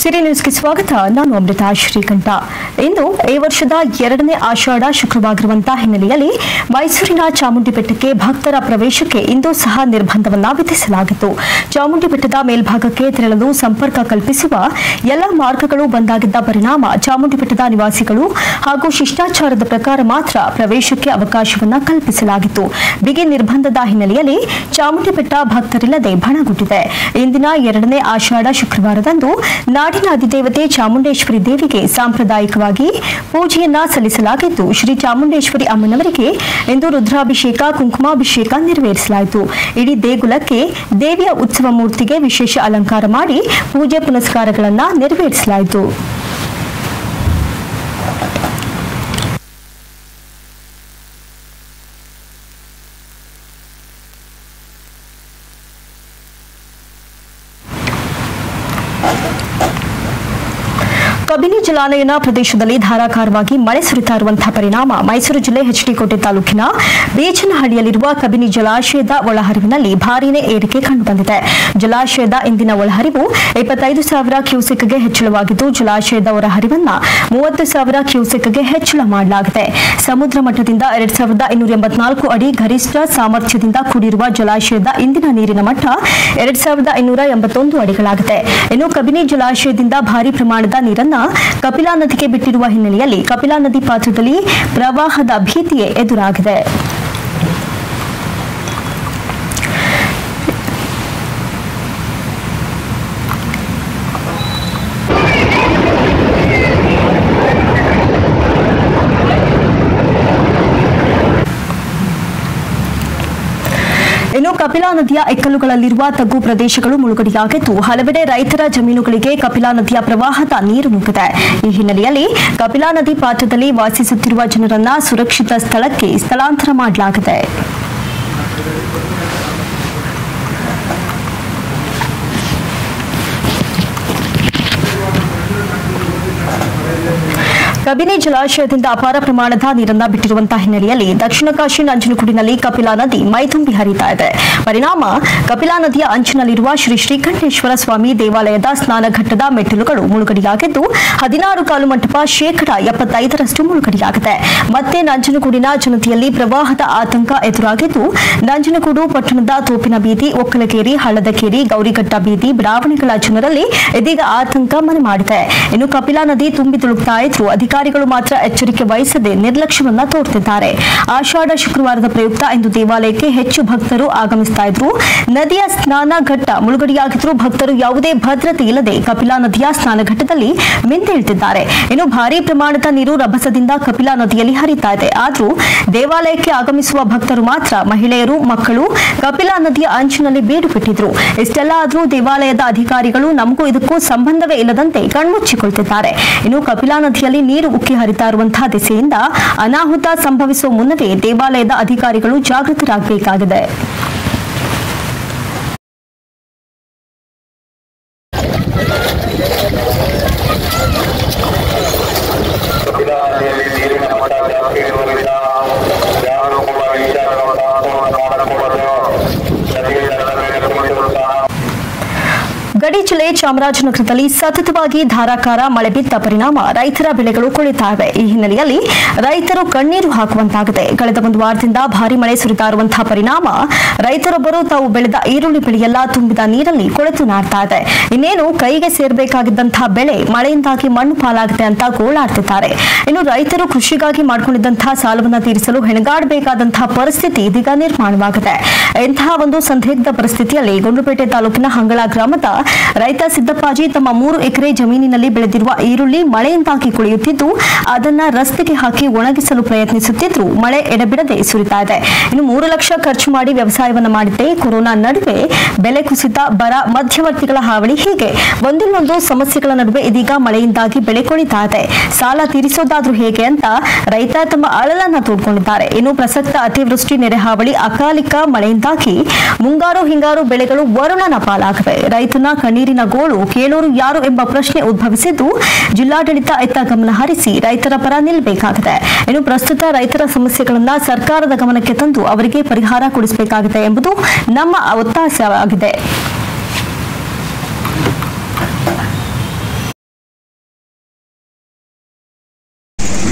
ಸಿರಿ ನ್ಯೂಸ್ಗೆ ಸ್ವಾಗತ ನಾನು ಅಮೃತ ಶ್ರೀಕಂಠ ಇಂದು ಈ ವರ್ಷದ ಎರಡನೇ ಆಷಾಢ ಶುಕ್ರವಾಗಿರುವಂತಹ ಹಿನ್ನೆಲೆಯಲ್ಲಿ ಮೈಸೂರಿನ ಚಾಮುಂಡಿ ಬೆಟ್ಟಕ್ಕೆ ಭಕ್ತರ ಪ್ರವೇಶಕ್ಕೆ ಇಂದು ಸಹ ನಿರ್ಬಂಧವನ್ನ ವಿಧಿಸಲಾಗಿತ್ತು ಚಾಮುಂಡಿ ಬೆಟ್ಟದ ಮೇಲ್ಭಾಗಕ್ಕೆ ತೆರಳಲು ಸಂಪರ್ಕ ಕಲ್ಪಿಸುವ ಎಲ್ಲ ಮಾರ್ಗಗಳು ಬಂದಾಗಿದ್ದ ಪರಿಣಾಮ ಚಾಮುಂಡಿ ಬೆಟ್ಟದ ನಿವಾಸಿಗಳು ಹಾಗೂ ಶಿಷ್ಟಾಚಾರದ ಪ್ರಕಾರ ಮಾತ್ರ ಪ್ರವೇಶಕ್ಕೆ ಅವಕಾಶವನ್ನ ಕಲ್ಪಿಸಲಾಗಿತ್ತು ಬಿಗಿ ನಿರ್ಬಂಧದ ಹಿನ್ನೆಲೆಯಲ್ಲಿ ಚಾಮುಂಡಿ ಬೆಟ್ಟ ಭಕ್ತರಿಲ್ಲದೆ ಬಣಗುಟ್ಟಿದೆ ಇಂದಿನ ಎರಡನೇ ಆಷಾಢ ಶುಕ್ರವಾರದಂದು ನಾಡಿನ ಅಧಿದೇವತೆ ಚಾಮುಂಡೇಶ್ವರಿ ದೇವಿಗೆ ಸಾಂಪ್ರದಾಯಿಕವಾಗಿ ಪೂಜೆಯನ್ನ ಸಲ್ಲಿಸಲಾಗಿದ್ದು ಶ್ರೀ ಚಾಮುಂಡೇಶ್ವರಿ ಅಮ್ಮನವರಿಗೆ ಇಂದು ರುದ್ರಾಭಿಷೇಕ ಕುಂಕುಮಾಭಿಷೇಕ ನೆರವೇರಿಸಲಾಯಿತು ಇಡೀ ದೇಗುಲಕ್ಕೆ ದೇವಿಯ ಉತ್ಸವ ಮೂರ್ತಿಗೆ ವಿಶೇಷ ಅಲಂಕಾರ ಮಾಡಿ ಪೂಜೆ ಪುನಸ್ಕಾರಗಳನ್ನು ನೆರವೇರಿಸಲಾಯಿತು ಕಬಿನಿ ಜಲಾನಯನ ಪ್ರದೇಶದಲ್ಲಿ ಧಾರಾಕಾರವಾಗಿ ಮಳೆ ಸುರಿತಾ ಇರುವಂತಹ ಪರಿಣಾಮ ಮೈಸೂರು ಜಿಲ್ಲೆ ಎಚ್ಡಿಕೋಟೆ ತಾಲೂಕಿನ ಬೇಚನಹಳ್ಳಿಯಲ್ಲಿರುವ ಕಬಿನಿ ಜಲಾಶಯದ ಒಳಹರಿವಿನಲ್ಲಿ ಭಾರೀನೇ ಏರಿಕೆ ಕಂಡುಬಂದಿದೆ ಜಲಾಶಯದ ಇಂದಿನ ಒಳಹರಿವು ಇಪ್ಪತ್ತೈದು ಸಾವಿರ ಕ್ಯೂಸೆಕ್ಗೆ ಹೆಚ್ಚಳವಾಗಿದ್ದು ಜಲಾಶಯದ ಹೊರಹರಿವನ್ನ ಮೂವತ್ತು ಸಾವಿರ ಕ್ಯೂಸೆಕ್ಗೆ ಹೆಚ್ಚಳ ಮಾಡಲಾಗಿದೆ ಸಮುದ್ರ ಮಟ್ಟದಿಂದ ಎರಡ್ ಸಾವಿರದ ಇನ್ನೂರ ಎಂಬತ್ನಾಲ್ಕು ಅಡಿ ಗರಿಷ್ಠ ಸಾಮರ್ಥ್ಯದಿಂದ ಕೂಡಿರುವ ಜಲಾಶಯದ ಇಂದಿನ ನೀರಿನ ಮಟ್ಟ ಎರಡ್ ಸಾವಿರದ ಇನ್ನೂರ ಎಂಬತ್ತೊಂದು ಅಡಿಗಳಾಗಿದೆ ಇನ್ನು ಕಬಿನಿ ಜಲಾಶಯದಿಂದ ಭಾರಿ ಪ್ರಮಾಣದ ನೀರನ್ನ ಕಪಿಲಾ ನದಿಗೆ ಬಿಟ್ಟಿರುವ ಹಿನ್ನೆಲೆಯಲ್ಲಿ ಕಪಿಲಾ ನದಿ ಪಾತ್ರದಲ್ಲಿ ಪ್ರವಾಹದ ಭೀತಿಯೇ ಎದುರಾಗಿದೆ ಇನ್ನು ಕಪಿಲಾ ನದಿಯ ಎಕ್ಕಲುಗಳಲ್ಲಿರುವ ತಗ್ಗು ಪ್ರದೇಶಗಳು ಮುಳುಗಡೆಯಾಗಿದ್ದು ಹಲವೆಡೆ ರೈತರ ಜಮೀನುಗಳಿಗೆ ಕಪಿಲಾ ನದಿಯ ಪ್ರವಾಹದ ನೀರು ನುಗ್ಗಿದೆ ಈ ಹಿನ್ನೆಲೆಯಲ್ಲಿ ಕಪಿಲಾ ನದಿ ಪಾತ್ರದಲ್ಲಿ ವಾಸಿಸುತ್ತಿರುವ ಜನರನ್ನ ಸುರಕ್ಷಿತ ಸ್ಥಳಕ್ಕೆ ಸ್ಥಳಾಂತರ ಮಾಡಲಾಗಿದೆ ಕಬಿನಿ ಜಲಾಶಯದಿಂದ ಅಪಾರ ಪ್ರಮಾಣದ ನೀರನ್ನ ಬಿಟ್ಟಿರುವಂತಹ ಹಿನ್ನೆಲೆಯಲ್ಲಿ ದಕ್ಷಿಣ ಕಾಶಿ ನಂಜನಗೂಡಿನಲ್ಲಿ ಕಪಿಲಾ ನದಿ ಮೈದುಂಬಿ ಹರಿತಾ ಇದೆ ಪರಿಣಾಮ ಕಪಿಲಾ ನದಿಯ ಅಂಚಿನಲ್ಲಿರುವ ಶ್ರೀ ಶ್ರೀಕಂಠೇಶ್ವರ ಸ್ವಾಮಿ ದೇವಾಲಯದ ಸ್ನಾನಘಟ್ಟದ ಮೆಟ್ಟಿಲುಗಳು ಮುಳುಗಡೆಯಾಗಿದ್ದು ಹದಿನಾರು ಕಾಲು ಮಂಟಪ ಶೇಕಡ ಎಪ್ಪತ್ತೈದರಷ್ಟು ಮುಳುಗಡೆಯಾಗಿದೆ ಮತ್ತೆ ನಂಜನಗೂಡಿನ ಜನತೆಯಲ್ಲಿ ಪ್ರವಾಹದ ಆತಂಕ ಎದುರಾಗಿದ್ದು ನಂಜನಗೂಡು ಪಟ್ಟಣದ ತೋಪಿನ ಬೀದಿ ಒಕ್ಕಲಗೇರಿ ಹಳ್ಳದಕೇರಿ ಗೌರಿಘಟ್ಟ ಬೀದಿ ಬಡಾವಣೆಗಳ ಜನರಲ್ಲಿ ಇದೀಗ ಆತಂಕ ಮನೆ ಮಾಡಿದೆ ಇನ್ನು ಕಪಿಲಾ ನದಿ ತುಂಬಿ ತುಳುಕ್ತಾ ಇದ್ರು ಅಧಿಕಾರಿಗಳು ಮಾತ್ರ ಎಚ್ಚರಿಕೆ ವಹಿಸದೆ ನಿರ್ಲಕ್ಷ್ಯವನ್ನ ತೋರ್ತಿದ್ದಾರೆ ಆಷಾಢ ಶುಕ್ರವಾರದ ಪ್ರಯುಕ್ತ ಇಂದು ದೇವಾಲಯಕ್ಕೆ ಹೆಚ್ಚು ಭಕ್ತರು ಆಗಮಿಸ್ತಾ ಇದ್ರು ನದಿಯ ಸ್ನಾನ ಘಟ್ಟ ಮುಳುಗಡೆಯಾಗಿದ್ರು ಭಕ್ತರು ಯಾವುದೇ ಭದ್ರತೆ ಇಲ್ಲದೆ ಕಪಿಲಾ ನದಿಯ ಸ್ನಾನಘಟ್ಟದಲ್ಲಿ ಮಿಂದೇಳ್ತಿದ್ದಾರೆ ಇನ್ನು ಭಾರೀ ಪ್ರಮಾಣದ ನೀರು ರಭಸದಿಂದ ಕಪಿಲಾ ನದಿಯಲ್ಲಿ ಹರಿತಾ ಇದೆ ಆದ್ರೂ ದೇವಾಲಯಕ್ಕೆ ಆಗಮಿಸುವ ಭಕ್ತರು ಮಾತ್ರ ಮಹಿಳೆಯರು ಮಕ್ಕಳು ಕಪಿಲಾ ನದಿಯ ಅಂಚಿನಲ್ಲಿ ಬೀಡು ಬಿಟ್ಟಿದ್ರು ಇಷ್ಟೆಲ್ಲ ಆದ್ರೂ ದೇವಾಲಯದ ಅಧಿಕಾರಿಗಳು ನಮಗೂ ಇದಕ್ಕೂ ಸಂಬಂಧವೇ ಇಲ್ಲದಂತೆ ಕಣ್ಮುಚ್ಚಿಕೊಳ್ತಿದ್ದಾರೆ ಇನ್ನು ಕಪಿಲಾ ನದಿಯಲ್ಲಿ ನೀರು ಉಕ್ಕಿ ಹರಿತಾ ಇರುವಂತಹ ದಿಸೆಯಿಂದ ಅನಾಹುತ ಸಂಭವಿಸುವ ಮುನ್ನವೇ ದೇವಾಲಯದ ಅಧಿಕಾರಿಗಳು ಜಾಗೃತರಾಗಬೇಕಾಗಿದೆ ಕಪಿಲಾನದಿಯಲ್ಲಿ ನೀರಿನ ಮಟ್ಟ ಜಾಸ್ತಿ ಇರುವುದರಿಂದ ಯಾರು ಕೂಡ ವಿಚಾರವನ್ನು ಮಾಡಕೂಡದು ನದಿಯ ದಡದ ಮೇಲೆ ಕುಳಿತಿರುತ್ತಾ ಗಡಿ ಜಿಲ್ಲೆ ಚಾಮರಾಜನಗರದಲ್ಲಿ ಸತತವಾಗಿ ಧಾರಾಕಾರ ಮಳೆ ಬಿದ್ದ ಪರಿಣಾಮ ರೈತರ ಬೆಳೆಗಳು ಕೊಳಿತಾ ಇವೆ ಈ ಹಿನ್ನೆಲೆಯಲ್ಲಿ ರೈತರು ಕಣ್ಣೀರು ಹಾಕುವಂತಾಗಿದೆ ಕಳೆದ ಒಂದು ವಾರದಿಂದ ಭಾರಿ ಮಳೆ ಸುರಿತಾ ಇರುವಂತಹ ಪರಿಣಾಮ ರೈತರೊಬ್ಬರು ತಾವು ಬೆಳೆದ ಈರುಳ್ಳಿ ಬೆಳೆಯೆಲ್ಲ ತುಂಬಿದ ನೀರಲ್ಲಿ ಕೊಳೆತು ನಾಡ್ತಾ ಇದೆ ಇನ್ನೇನು ಕೈಗೆ ಸೇರಬೇಕಾಗಿದ್ದಂತಹ ಬೆಳೆ ಮಳೆಯಿಂದಾಗಿ ಮಣ್ಣು ಪಾಲಾಗಿದೆ ಅಂತ ಗೋಳಾಡ್ತಿದ್ದಾರೆ ಇನ್ನು ರೈತರು ಕೃಷಿಗಾಗಿ ಮಾಡಿಕೊಂಡಿದ್ದಂತಹ ಸಾಲವನ್ನು ತೀರಿಸಲು ಹೆಣಗಾಡಬೇಕಾದಂತಹ ಪರಿಸ್ಥಿತಿ ಇದೀಗ ನಿರ್ಮಾಣವಾಗಿದೆ ಇಂತಹ ಒಂದು ಸಂದಿಗ್ಧ ಪರಿಸ್ಥಿತಿಯಲ್ಲಿ ಗುಂಡ್ಲುಪೇಟೆ ತಾಲೂಕಿನ ಹಂಗಳ ಗ್ರಾಮದ ರೈತ ಸಿದ್ದಪ್ಪಾಜಿ ತಮ್ಮ ಮೂರು ಎಕರೆ ಜಮೀನಿನಲ್ಲಿ ಬೆಳೆದಿರುವ ಈರುಳ್ಳಿ ಮಳೆಯಿಂದಾಗಿ ಕುಳಿಯುತ್ತಿದ್ದು ಅದನ್ನ ರಸ್ತೆಗೆ ಹಾಕಿ ಒಣಗಿಸಲು ಪ್ರಯತ್ನಿಸುತ್ತಿದ್ರು ಮಳೆ ಎಡೆಬಿಡದೆ ಸುರಿತಾ ಇದೆ ಇನ್ನು ಮೂರು ಲಕ್ಷ ಖರ್ಚು ಮಾಡಿ ವ್ಯವಸಾಯವನ್ನ ಮಾಡಿದ್ದೆ ಕೊರೋನಾ ನಡುವೆ ಬೆಲೆ ಕುಸಿತ ಬರ ಮಧ್ಯವರ್ತಿಗಳ ಹಾವಳಿ ಹೀಗೆ ಒಂದಿಲ್ಲೊಂದು ಸಮಸ್ಯೆಗಳ ನಡುವೆ ಇದೀಗ ಮಳೆಯಿಂದಾಗಿ ಬೆಳೆ ಕೊಳಿತಾ ಇದೆ ಸಾಲ ತೀರಿಸೋದಾದ್ರೂ ಹೇಗೆ ಅಂತ ರೈತ ತಮ್ಮ ಅಳಲನ್ನ ತೋಡ್ಕೊಂಡಿದ್ದಾರೆ ಇನ್ನು ಪ್ರಸಕ್ತ ಅತಿವೃಷ್ಟಿ ನೆರೆ ಹಾವಳಿ ಅಕಾಲಿಕ ಮಳೆಯಿಂದಾಗಿ ಮುಂಗಾರು ಹಿಂಗಾರು ಬೆಳೆಗಳು ವರುಣನ ಪಾಲಾಗಿವೆ ರೈತನ ಕಣ್ಣೀರಿನ ಗೋಳು ಕೇಳೋರು ಯಾರು ಎಂಬ ಪ್ರಶ್ನೆ ಉದ್ಭವಿಸಿದ್ದು ಜಿಲ್ಲಾಡಳಿತ ಇತ್ತ ಗಮನ ಹರಿಸಿ ರೈತರ ಪರ ನಿಲ್ಲಬೇಕಾಗಿದೆ ಇನ್ನು ಪ್ರಸ್ತುತ ರೈತರ ಸಮಸ್ಯೆಗಳನ್ನ ಸರ್ಕಾರದ ಗಮನಕ್ಕೆ ತಂದು ಅವರಿಗೆ ಪರಿಹಾರ ಕೊಡಿಸಬೇಕಾಗಿದೆ ಎಂಬುದು ನಮ್ಮ ಒತ್ತಾಸವಾಗಿದೆ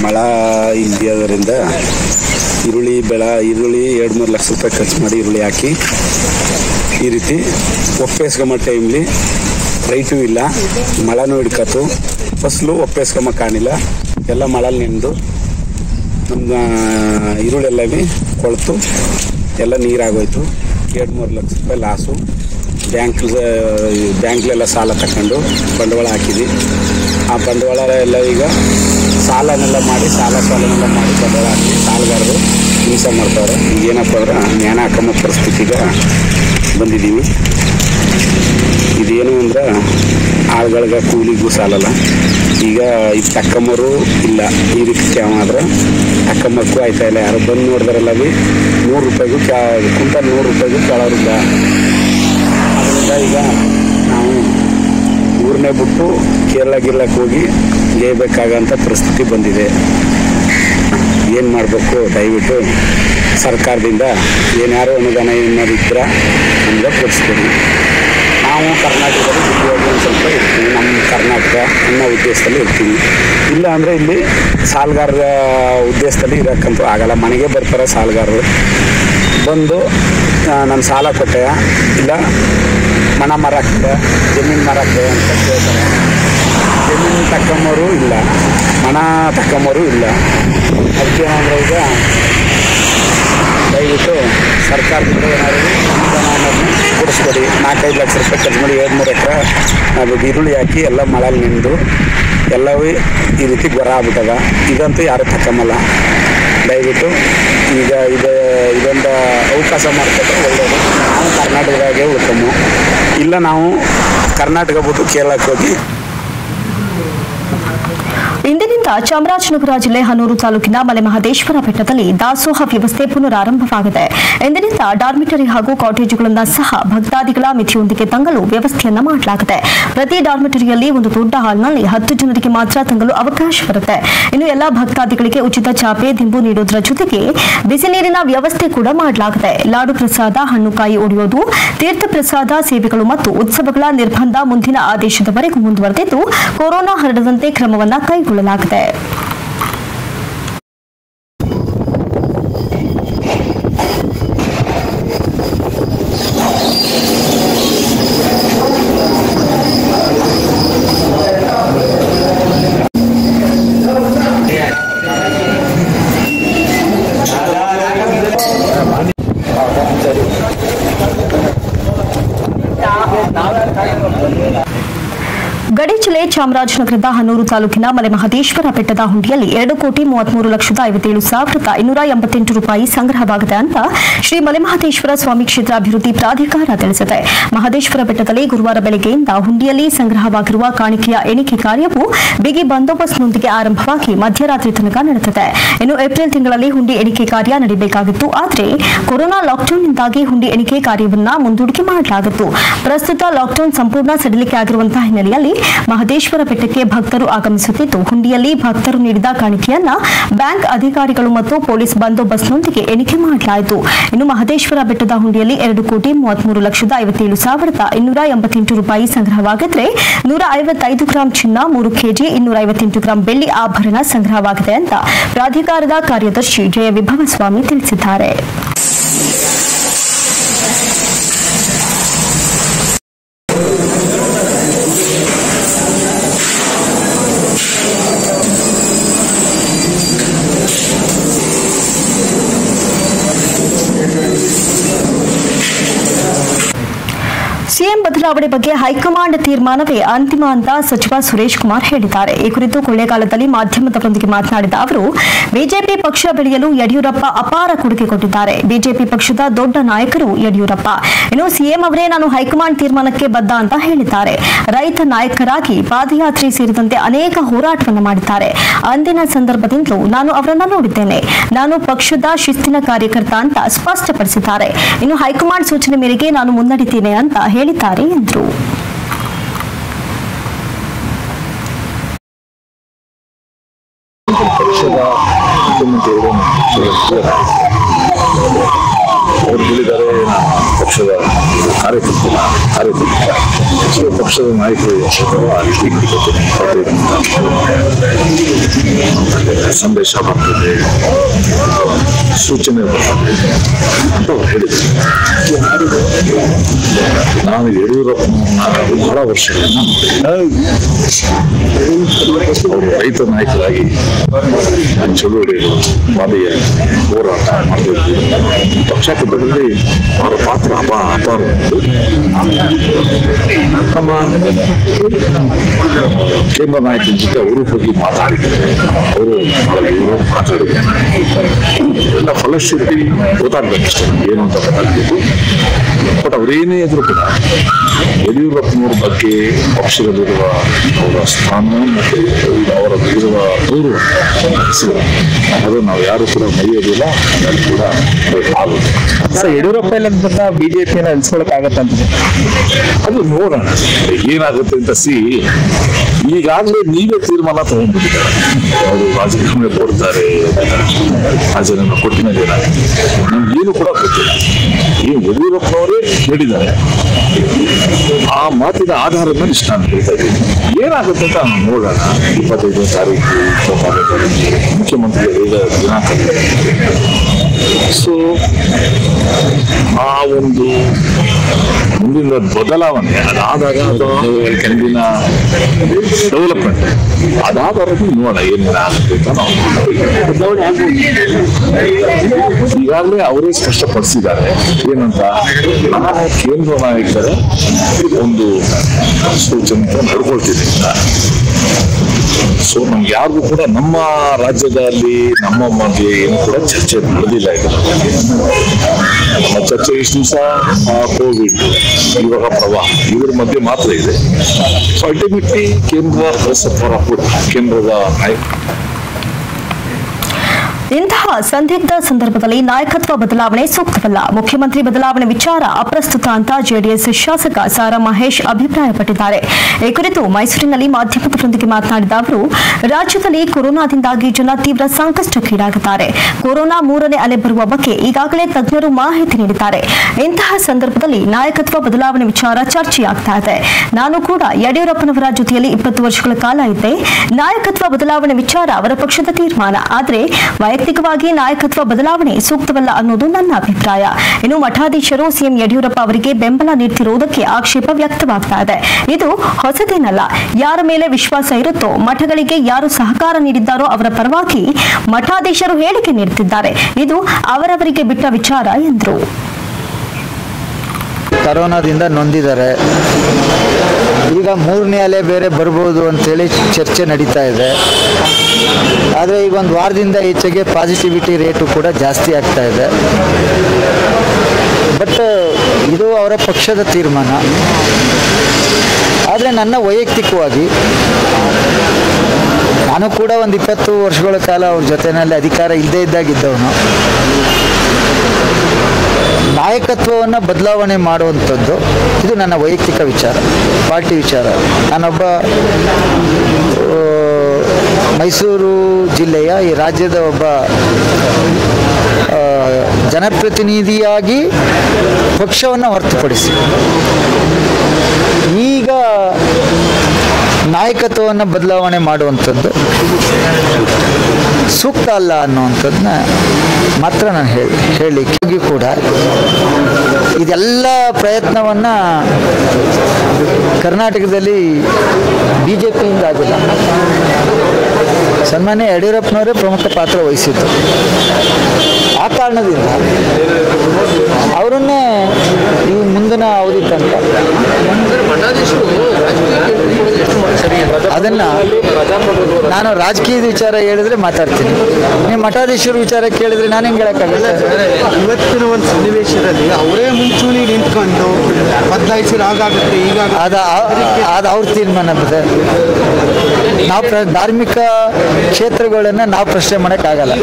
ಮಳೆ ಇಲ್ಲದರಿಂದ ಈರುಳ್ಳಿ ಬೆಳೆ ಈರುಳ್ಳಿ ಎರಡು ಮೂರು ಲಕ್ಷ ರೂಪಾಯಿ ಖರ್ಚು ಮಾಡಿ ಈರುಳ್ಳಿ ಹಾಕಿ ಈ ರೀತಿ ಒಪ್ಪೇಸ್ಕೊಂಬ ಟೈಮ್ಲಿ ರೈಟು ಇಲ್ಲ ಮಳೆನೂ ಹಿಡ್ಕತ್ತು ಫಸಲು ಒಪ್ಪೇಸ್ಕೊಂಬ ಕಾಣಿಲ್ಲ ಎಲ್ಲ ಮಳೆಲಿ ನೆಂದು ನಮ್ಮ ಈರುಳ್ಳಿ ಎಲ್ಲ ಬಿ ಕೊಳ್ತು ಎಲ್ಲ ನೀರಾಗೋಯ್ತು ಎರಡು ಮೂರು ಲಕ್ಷ ರೂಪಾಯಿ ಲಾಸು ಬ್ಯಾಂಕ್ ಬ್ಯಾಂಕ್ಲೆಲ್ಲ ಸಾಲ ತಗೊಂಡು ಬಂಡವಾಳ ಹಾಕಿದ್ವಿ ಆ ಬಂಡವಾಳ ಎಲ್ಲ ಈಗ ಸಾಲನೆಲ್ಲ ಮಾಡಿ ಸಾಲ ಸಾಲನೆಲ್ಲ ಮಾಡಿ ಬಂಡವಾಳ ಹಾಕಿ ಸಾಲಗಾರರು ಹಿಂಸೆ ಮಾಡ್ತಾರೆ ಈಗ ಏನಪ್ಪ ಅಂದ್ರೆ ಜ್ಞಾನ ಹಾಕಮ್ಮ ಪರಿಸ್ಥಿತಿಗೆ ಬಂದಿದ್ದೀವಿ ಇದೇನು ಅಂದ್ರೆ ಆಳುಗಳಿಗೆ ಕೂಲಿಗೂ ಸಾಲಲ್ಲ ಈಗ ಇದು ತಕ್ಕಮ್ಮರು ಇಲ್ಲ ಈ ರೀತಿ ಆದ್ರೆ ತಕ್ಕಮ್ಮಕ್ಕೂ ಆಯ್ತಾ ಇಲ್ಲ ಯಾರು ಬಂದು ನೋಡಿದ್ರಲ್ಲ ಬಿ ನೂರು ರೂಪಾಯಿಗೂ ಕ್ಯಾ ಕುಂಟಲ್ ನೂರು ರೂಪಾಯಿಗೂ ಕೇಳೋರಿಲ್ಲ ಅದರಿಂದ ಈಗ ನಾವು ಊರನ್ನೇ ಬಿಟ್ಟು ಕೇರಳ ಗಿರ್ಲಕ್ಕೆ ಹೋಗಿ ಲೇಬೇಕಾಗಂಥ ಪರಿಸ್ಥಿತಿ ಬಂದಿದೆ ಏನು ಮಾಡಬೇಕು ದಯವಿಟ್ಟು ಸರ್ಕಾರದಿಂದ ಏನಾರು ಅನುದಾನ ಏನಾರು ಇದ್ರೆ ನಮ್ಗೆ ಕೊಡಿಸ್ಕೊಡಿ ನಾವು ಕರ್ನಾಟಕದಲ್ಲಿ ಉದ್ಯೋಗ ಒಂದು ಸ್ವಲ್ಪ ಇರ್ತೀವಿ ನಮ್ಮ ಕರ್ನಾಟಕ ಅನ್ನೋ ಉದ್ದೇಶದಲ್ಲಿ ಇರ್ತೀವಿ ಇಲ್ಲ ಅಂದರೆ ಇಲ್ಲಿ ಸಾಲಗಾರರ ಉದ್ದೇಶದಲ್ಲಿ ಇರೋಕ್ಕಂತೂ ಆಗಲ್ಲ ಮನೆಗೆ ಬರ್ತಾರೆ ಸಾಲಗಾರರು ಬಂದು ನನ್ನ ಸಾಲ ಕೊಟ್ಟೆಯ ಇಲ್ಲ ಮನ ಮರಕ್ಕೆ ಜಮೀನು ಮರಕ್ಕೆ ಅಂತ ಕೇಳ್ತಾರೆ ಜಮೀನು ತಕ್ಕಂಬೋರು ಇಲ್ಲ ಮನ ತಕ್ಕಂಬೋರು ಇಲ್ಲ ಅದಕ್ಕೆ ಏನಂದ್ರೆ ಈಗ ದಯವಿಟ್ಟು ಸರ್ಕಾರದಿಂದ ಏನಾದರೂ ಅನುದಾನ ಅನ್ನೋದನ್ನ ಕೊಡಿಸ್ಕೊಡಿ ನಾಲ್ಕೈದು ಲಕ್ಷ ರೂಪಾಯಿ ಖರ್ಚು ಮಾಡಿ ಎರಡು ಮೂರು ಎಕರೆ ಅದು ಈರುಳ್ಳಿ ಹಾಕಿ ಎಲ್ಲ ಮಳೆಲಿ ನೆಂದು ಎಲ್ಲವೂ ಈ ರೀತಿ ಗೊರ ಆಗ್ಬಿಟ್ಟದ ಇದಂತೂ ಯಾರು ತಕ್ಕಂಬಲ್ಲ ದಯವಿಟ್ಟು ಈಗ ಇದು ಇದೊಂದು ಅವಕಾಶ ಮಾಡ್ಕೊಟ್ರೆ ಒಳ್ಳೆಯದು ನಾವು ಕರ್ನಾಟಕದಾಗೆ ಉಳ್ಕಮ್ಮು ಇಲ್ಲ ನಾವು ಕರ್ನಾಟಕ ಬಿಟ್ಟು ಕೇರಳಕ್ಕೆ ಹೋಗಿ ಇಂದಿನಿಂದ ಚಾಮರಾಜನಗರ ಜಿಲ್ಲೆ ಹನೂರು ತಾಲೂಕಿನ ಮಲೆಮಹದೇಶ್ವರ ಬೆಟ್ಟದಲ್ಲಿ ದಾಸೋಹ ವ್ಯವಸ್ಥೆ ಪುನರಾರಂಭವಾಗಿದೆ ಇಂದಿನಿಂದ ಡಾರ್ಮಿಟರಿ ಹಾಗೂ ಕಾಟೇಜುಗಳನ್ನು ಸಹ ಭಕ್ತಾದಿಗಳ ಮಿತಿಯೊಂದಿಗೆ ತಂಗಲು ವ್ಯವಸ್ಥೆಯನ್ನ ಮಾಡಲಾಗಿದೆ ಪ್ರತಿ ಡಾರ್ಮಿಟರಿಯಲ್ಲಿ ಒಂದು ದೊಡ್ಡ ಹಾಲ್ನಲ್ಲಿ ಹತ್ತು ಜನರಿಗೆ ಮಾತ್ರ ತಂಗಲು ಅವಕಾಶವಿರುತ್ತೆ ಇನ್ನು ಎಲ್ಲಾ ಭಕ್ತಾದಿಗಳಿಗೆ ಉಚಿತ ಚಾಪೆ ದಿಂಬು ನೀಡುವುದರ ಜೊತೆಗೆ ಬಿಸಿ ನೀರಿನ ವ್ಯವಸ್ಥೆ ಕೂಡ ಮಾಡಲಾಗಿದೆ ಲಾಡು ಪ್ರಸಾದ ಹಣ್ಣುಕಾಯಿ ಒಡೆಯೋದು ತೀರ್ಥ ಪ್ರಸಾದ ಸೇವೆಗಳು ಮತ್ತು ಉತ್ಸವಗಳ ನಿರ್ಬಂಧ ಮುಂದಿನ ಆದೇಶದವರೆಗೂ ಮುಂದುವರೆದಿದ್ದು ಕೊರೋನಾ ಹರಡದಂತೆ ಕ್ರಮವನ್ನ ಕೈಗೊಳ್ಳಲಾಗಿದೆ ಗಡಿ ಜಿಲ್ಲೆ ಚಾಮರಾಜನಗರದ ಹನೂರು ತಾಲೂಕಿನ ಮಲೆಮಹದೇಶ್ವರ ಬೆಟ್ಟದ ಹುಂಡಿಯಲ್ಲಿ ಎರಡು ಕೋಟಿ ಮೂವತ್ಮೂರು ಲಕ್ಷದ ಐವತ್ತೇಳು ಸಾವಿರದ ಇನ್ನೂರ ಎಂಬತ್ತೆಂಟು ರೂಪಾಯಿ ಸಂಗ್ರಹವಾಗಿದೆ ಅಂತ ಶ್ರೀ ಮಲೆಮಹದೇಶ್ವರ ಸ್ವಾಮಿ ಕ್ಷೇತ್ರ ಅಭಿವೃದ್ಧಿ ಪ್ರಾಧಿಕಾರ ತಿಳಿಸಿದೆ ಮಹದೇಶ್ವರ ಬೆಟ್ಟದಲ್ಲಿ ಗುರುವಾರ ಬೆಳಗ್ಗೆಯಿಂದ ಹುಂಡಿಯಲ್ಲಿ ಸಂಗ್ರಹವಾಗಿರುವ ಕಾಣಿಕೆಯ ಎಣಿಕೆ ಕಾರ್ಯವು ಬಿಗಿ ಬಂದೋಬಸ್ತ್ನೊಂದಿಗೆ ಆರಂಭವಾಗಿ ಮಧ್ಯರಾತ್ರಿ ತನಕ ನಡೆದಿದೆ ಇನ್ನು ಏಪ್ರಿಲ್ ತಿಂಗಳಲ್ಲಿ ಹುಂಡಿ ಎಣಿಕೆ ಕಾರ್ಯ ನಡೆಯಬೇಕಾಗಿತ್ತು ಆದರೆ ಕೊರೋನಾ ಲಾಕ್ಡೌನ್ನಿಂದಾಗಿ ಹುಂಡಿ ಎಣಿಕೆ ಕಾರ್ಯವನ್ನ ಮುಂದೂಡಿಕೆ ಮಾಡಲಾಗಿತ್ತು ಪ್ರಸ್ತುತ ಲಾಕ್ಡೌನ್ ಸಂಪೂರ್ಣ ಸಡಿಲಿಕೆ ಆಗಿರುವಂತಹ ಹಿನ್ನೆಲೆಯಲ್ಲಿ ಮಹದೇಶ್ವರ ಬೆಟ್ಟಕ್ಕೆ ಭಕ್ತರು ಆಗಮಿಸುತ್ತಿದ್ದು ಹುಂಡಿಯಲ್ಲಿ ಭಕ್ತರು ನೀಡಿದ ಕಾಣಿಕೆಯನ್ನ ಬ್ಯಾಂಕ್ ಅಧಿಕಾರಿಗಳು ಮತ್ತು ಪೊಲೀಸ್ ಬಂದೋಬಸ್ತ್ನೊಂದಿಗೆ ಎಣಿಕೆ ಮಾಡಲಾಯಿತು ಇನ್ನು ಮಹದೇಶ್ವರ ಬೆಟ್ಟದ ಹುಂಡಿಯಲ್ಲಿ ಎರಡು ಕೋಟಿ ಮೂವತ್ಮೂರು ಲಕ್ಷದ ಐವತ್ತೇಳು ಸಾವಿರದ ಇನ್ನೂರ ಎಂಬತ್ತೆಂಟು ರೂಪಾಯಿ ಸಂಗ್ರಹವಾಗಿದ್ರೆ ನೂರ ಐವತ್ತೈದು ಗ್ರಾಂ ಚಿನ್ನ ಮೂರು ಕೆಜಿ ಇನ್ನೂರ ಐವತ್ತೆಂಟು ಗ್ರಾಂ ಬೆಳ್ಳಿ ಆಭರಣ ಸಂಗ್ರಹವಾಗಿದೆ ಅಂತ ಪ್ರಾಧಿಕಾರದ ಕಾರ್ಯದರ್ಶಿ ಜಯ ವಿಭವ ಸ್ವಾಮಿ ತಿಳಿಸಿದ್ದಾರೆ ಸಿಎಂ ಬದಲಾವಣೆ ಬಗ್ಗೆ ಹೈಕಮಾಂಡ್ ತೀರ್ಮಾನವೇ ಅಂತಿಮ ಅಂತ ಸಚಿವ ಸುರೇಶ್ ಕುಮಾರ್ ಹೇಳಿದ್ದಾರೆ ಈ ಕುರಿತು ಕೊಳ್ಳೇಗಾಲದಲ್ಲಿ ಮಾಧ್ಯಮದವರೊಂದಿಗೆ ಮಾತನಾಡಿದ ಅವರು ಬಿಜೆಪಿ ಪಕ್ಷ ಬೆಳೆಯಲು ಯಡಿಯೂರಪ್ಪ ಅಪಾರ ಕೊಡುಗೆ ಕೊಟ್ಟಿದ್ದಾರೆ ಬಿಜೆಪಿ ಪಕ್ಷದ ದೊಡ್ಡ ನಾಯಕರು ಯಡಿಯೂರಪ್ಪ ಇನ್ನು ಸಿಎಂ ಅವರೇ ನಾನು ಹೈಕಮಾಂಡ್ ತೀರ್ಮಾನಕ್ಕೆ ಬದ್ಧ ಅಂತ ಹೇಳಿದ್ದಾರೆ ರೈತ ನಾಯಕರಾಗಿ ಪಾದಯಾತ್ರೆ ಸೇರಿದಂತೆ ಅನೇಕ ಹೋರಾಟವನ್ನು ಮಾಡಿದ್ದಾರೆ ಅಂದಿನ ಸಂದರ್ಭದಿಂದಲೂ ನಾನು ಅವರನ್ನ ನೋಡಿದ್ದೇನೆ ನಾನು ಪಕ್ಷದ ಶಿಸ್ತಿನ ಕಾರ್ಯಕರ್ತ ಅಂತ ಸ್ಪಷ್ಟಪಡಿಸಿದ್ದಾರೆ ಇನ್ನು ಹೈಕಮಾಂಡ್ ಸೂಚನೆ ಮೇರೆಗೆ ನಾನು ಮುನ್ನಡೆತೇನೆ ಅಂತ ಹೇಳಿದ್ದಾರೆ ಎಂದರು ಪಕ್ಷದ ಮುಖ್ಯಮಂತ್ರಿಗಳು ಅವರು ಹೇಳಿದ್ದಾರೆ ನಾನು ಪಕ್ಷದ ಕಾರ್ಯಕರ್ತನ ಕಾರ್ಯಕರ್ತ ಸೊ ಪಕ್ಷದ ನಾಯಕರು ಆ ರೀತಿ ನಡ್ಕೊಳ್ತೀನಿ. ಸಂದೇಶ ಬರ್ತದೆ ಸೂಚನೆ ಬರ್ತದೆ ಅಂತ ಅವ್ರು ಹೇಳಿದ್ರು ನಾನು ಯಡಿಯೂರಪ್ಪನವ್ರನ್ನ ಬಹಳ ವರ್ಷಗಳಿಂದ ನೋಡಿದ್ದೀನಿ. ಅವರು ರೈತ ನಾಯಕರಾಗಿ ಚಳುವಳಿಗಳು ಬಾಲಿಯ ಹೋರಾಟ ಮಾಡಬೇಕು ಪಕ್ಷಾಂತರದಲ್ಲಿ ಅವರ ಪಾತ್ರ ಅಪ ಅಪಾರವಾದ್ದು ನಮ್ಮ ಕೇಂದ್ರ ನಾಯಕರ ಜೊತೆ ಅವರು ಹೋಗಿ ಮಾತಾಡಿದ್ದಾರೆ ಅವರು ಇವರು ಮಾತಾಡಿದ್ದಾರೆ ಎಲ್ಲ ಫಲಶ್ರುತಿ ಗೊತ್ತಾಗ್ಬೇಕಷ್ಟೇ ಏನು ಅಂತ ಗೊತ್ತಾಗ್ಬೇಕು ಬಟ್ ಅವರೇನೇ ಇದ್ರು ಕೂಡ ಯಡಿಯೂರಪ್ಪನವ್ರ ಬಗ್ಗೆ ಪಕ್ಷದಲ್ಲಿರುವ ಅವರ ಸ್ಥಾನ ಮತ್ತು ಅವರ ಇರುವ ಗೌರವ ಹೆಸರು ಅದು ನಾವು ಯಾರು ಕೂಡ ಮರೆಯೋದಿಲ್ಲ ಅದು ಕೂಡ ಹಾಲು ಸರ್ ಯಡಿಯೂರಪ್ಪ ಇಲ್ಲ ಬಂದ ಬಿಜೆಪಿನ ಅನ್ಸ್ಕೊಳಕ್ ಆಗತ್ತಂತ ಅದು ನೋಡೋಣ ಏನಾಗುತ್ತೆ ಅಂತ ಸಿ ಈಗಾಗಲೇ ನೀವೇ ತೀರ್ಮಾನ ತಗೊಂಡ್ಬಿಟ್ಟಿದ್ದಾರೆ ಅವರು ರಾಜೀನಾಮೆ ಕೊಡ್ತಾರೆ ರಾಜೀನಾಮೆ ಕೊಟ್ಟ ಮೇಲೆ ಏನಾಗುತ್ತೆ ನಮ್ಗೆ ಏನು ಕೂಡ ಗೊತ್ತಿಲ್ಲ ಈ ಯಡಿಯೂರಪ್ಪನವರೇ ಹೇಳಿದ್ದಾರೆ ಆ ಮಾತಿನ ಆಧಾರದ ಮೇಲೆ ಇಷ್ಟ ನಾನು ಹೇಳ್ತಾ ಇದ್ದೀನಿ ಏನಾಗುತ್ತೆ ಅಂತ ನಾವು ನೋಡೋಣ ಇಪ್ಪತ್ತೈದನೇ ತಾರೀಕು ಇಪ್ಪತ್ತಾರನೇ ತಾರೀಕು ಮುಖ್ಯಮಂತ್ರಿ ಈಗ ದಿನಾಂಕ ಸೊ ಆ ಒಂದು ಮುಂದಿನ ಬದಲಾವಣೆ ಅದಾದಾಗ ಅದು ಮುಂದಿನ ಡೆವಲಪ್ಮೆಂಟ್ ಅದಾದಾಗ ನೋಡೋಣ ಏನೇನು ಆಗುತ್ತೆ ಅಂತ ನಾವು ಈಗಾಗಲೇ ಅವರೇ ಸ್ಪಷ್ಟಪಡಿಸಿದ್ದಾರೆ ಏನಂತ ನಾನು ಕೇಂದ್ರ ನಾಯಕರ ಒಂದು ಸೂಚನೆ ನಡ್ಕೊಳ್ತೀನಿ ಅಂತ ಸೊ ನಮ್ಗೆ ಯಾರಿಗೂ ಕೂಡ ನಮ್ಮ ರಾಜ್ಯದಲ್ಲಿ ನಮ್ಮ ಮಧ್ಯೆ ಏನು ಕೂಡ ಚರ್ಚೆ ನಡೆದಿಲ್ಲ ಇದರ ಬಗ್ಗೆ ನಮ್ಮ ಚರ್ಚೆ ಇಷ್ಟು ದಿವಸ ಕೋವಿಡ್ ಇವಾಗ ಪ್ರವಾಹ ಇದ್ರ ಮಧ್ಯೆ ಮಾತ್ರ ಇದೆ ಸೊ ಅಲ್ಟಿಮೇಟ್ಲಿ ಕೇಂದ್ರ ಪ್ರವಾಹ ಕೇಂದ್ರದ ನಾಯಕ ಇಂತಹ ಸಂದಿಗ್ಧ ಸಂದರ್ಭದಲ್ಲಿ ನಾಯಕತ್ವ ಬದಲಾವಣೆ ಸೂಕ್ತವಲ್ಲ ಮುಖ್ಯಮಂತ್ರಿ ಬದಲಾವಣೆ ವಿಚಾರ ಅಪ್ರಸ್ತುತ ಅಂತ ಜೆಡಿಎಸ್ ಶಾಸಕ ಸಾರಾ ಮಹೇಶ್ ಅಭಿಪ್ರಾಯಪಟ್ಟಿದ್ದಾರೆ ಈ ಕುರಿತು ಮೈಸೂರಿನಲ್ಲಿ ಮಾಧ್ಯಮದವರೊಂದಿಗೆ ಮಾತನಾಡಿದ ಅವರು ರಾಜ್ಯದಲ್ಲಿ ಕೊರೋನಾದಿಂದಾಗಿ ಜನ ತೀವ್ರ ಸಂಕಷ್ಟಕ್ಕೀಡಾಗಿದ್ದಾರೆ ಕೊರೋನಾ ಮೂರನೇ ಅಲೆ ಬರುವ ಬಗ್ಗೆ ಈಗಾಗಲೇ ತಜ್ಞರು ಮಾಹಿತಿ ನೀಡಿದ್ದಾರೆ ಇಂತಹ ಸಂದರ್ಭದಲ್ಲಿ ನಾಯಕತ್ವ ಬದಲಾವಣೆ ವಿಚಾರ ಚರ್ಚೆಯಾಗ್ತಾ ಇದೆ ನಾನು ಕೂಡ ಯಡಿಯೂರಪ್ಪನವರ ಜೊತೆಯಲ್ಲಿ ಇಪ್ಪತ್ತು ವರ್ಷಗಳ ಕಾಲ ಇದ್ದೆ ನಾಯಕತ್ವ ಬದಲಾವಣೆ ವಿಚಾರ ಅವರ ಪಕ್ಷದ ತೀರ್ಮಾನ ಆದರೆ ವೈಯಕ್ತಿಕವಾಗಿ ನಾಯಕತ್ವ ಬದಲಾವಣೆ ಸೂಕ್ತವಲ್ಲ ಅನ್ನೋದು ನನ್ನ ಅಭಿಪ್ರಾಯ ಇನ್ನು ಮಠಾಧೀಶರು ಸಿಎಂ ಯಡಿಯೂರಪ್ಪ ಅವರಿಗೆ ಬೆಂಬಲ ನೀಡ್ತಿರುವುದಕ್ಕೆ ಆಕ್ಷೇಪ ವ್ಯಕ್ತವಾಗ್ತಾ ಇದೆ ಇದು ಹೊಸದೇನಲ್ಲ ಯಾರ ಮೇಲೆ ವಿಶ್ವಾಸ ಇರುತ್ತೋ ಮಠಗಳಿಗೆ ಯಾರು ಸಹಕಾರ ನೀಡಿದ್ದಾರೋ ಅವರ ಪರವಾಗಿ ಮಠಾಧೀಶರು ಹೇಳಿಕೆ ನೀಡುತ್ತಿದ್ದಾರೆ ಇದು ಅವರವರಿಗೆ ಬಿಟ್ಟ ವಿಚಾರ ಎಂದರು ಕರೋನಾದಿಂದ ನೊಂದಿದ್ದಾರೆ ಈಗ ಮೂರನೇ ಅಲೆ ಬೇರೆ ಬರ್ಬೋದು ಅಂತೇಳಿ ಚರ್ಚೆ ನಡೀತಾ ಇದೆ ಆದರೆ ಈಗ ಒಂದು ವಾರದಿಂದ ಈಚೆಗೆ ಪಾಸಿಟಿವಿಟಿ ರೇಟು ಕೂಡ ಜಾಸ್ತಿ ಆಗ್ತಾ ಇದೆ ಬಟ್ ಇದು ಅವರ ಪಕ್ಷದ ತೀರ್ಮಾನ ಆದರೆ ನನ್ನ ವೈಯಕ್ತಿಕವಾಗಿ ನಾನು ಕೂಡ ಒಂದು ಇಪ್ಪತ್ತು ವರ್ಷಗಳ ಕಾಲ ಅವ್ರ ಜೊತೆಯಲ್ಲಿ ಅಧಿಕಾರ ಇಲ್ಲದೇ ಇದ್ದಾಗಿದ್ದವನು ನಾಯಕತ್ವವನ್ನು ಬದಲಾವಣೆ ಮಾಡುವಂಥದ್ದು ಇದು ನನ್ನ ವೈಯಕ್ತಿಕ ವಿಚಾರ ಪಾರ್ಟಿ ವಿಚಾರ ನಾನೊಬ್ಬ ಆ, ಮೈಸೂರು ಜಿಲ್ಲೆಯ ಈ ರಾಜ್ಯದ ಒಬ್ಬ ಆ, ಜನಪ್ರತಿನಿಧಿಯಾಗಿ ಪಕ್ಷವನ್ನು ಹೊರತುಪಡಿಸಿ ಈಗ ನಾಯಕತ್ವವನ್ನು ಬದಲಾವಣೆ ಮಾಡುವಂಥದ್ದು ಸೂಕ್ತ ಅಲ್ಲ ಅನ್ನುವಂಥದ್ದನ್ನ ಮಾತ್ರ ನಾನು ಹೇಳಿ ಹೇಳಲಿಕ್ಕೆ ಕೂಡ ಇದೆಲ್ಲ ಪ್ರಯತ್ನವನ್ನು ಕರ್ನಾಟಕದಲ್ಲಿ ಬಿ ಜೆ ಪಿಯಿಂದ ಆಗಿಲ್ಲ ಸನ್ಮಾನ್ಯ ಯಡಿಯೂರಪ್ಪನವರೇ ಪ್ರಮುಖ ಪಾತ್ರ ವಹಿಸಿದ್ದು ಆ ಕಾರಣದಿಂದ ಅವರನ್ನೇ ಈ ಮುಂದಿನ ಅವಧಿ ತನಕ ಅದನ್ನ ನಾನು ರಾಜಕೀಯದ ವಿಚಾರ ಹೇಳಿದ್ರೆ ಮಾತಾಡ್ತೀನಿ ನೀವು ಮಠಾಧೀಶರ ವಿಚಾರ ಕೇಳಿದ್ರೆ ನಾನು ಹೆಂಗೆ ಹೇಳಕ್ಕಾಗಲ್ಲ ಇವತ್ತಿನ ಒಂದು ಸನ್ನಿವೇಶದಲ್ಲಿ ಅವರೇ ಮುಂಚೂಣಿ ನಿಂತ್ಕೊಂಡು ಬದಲಾಯಿಸಿದ್ರೆ ಆಗಾಗುತ್ತೆ ಈಗ ಅದ ಅದು ಅವ್ರ ತೀರ್ಮಾನ ಬರುತ್ತೆ ನಾವು ಪ್ರ ಧಾರ್ಮಿಕ ಕ್ಷೇತ್ರಗಳನ್ನು ನಾವು ಪ್ರಶ್ನೆ ಮಾಡೋಕ್ಕಾಗಲ್ಲ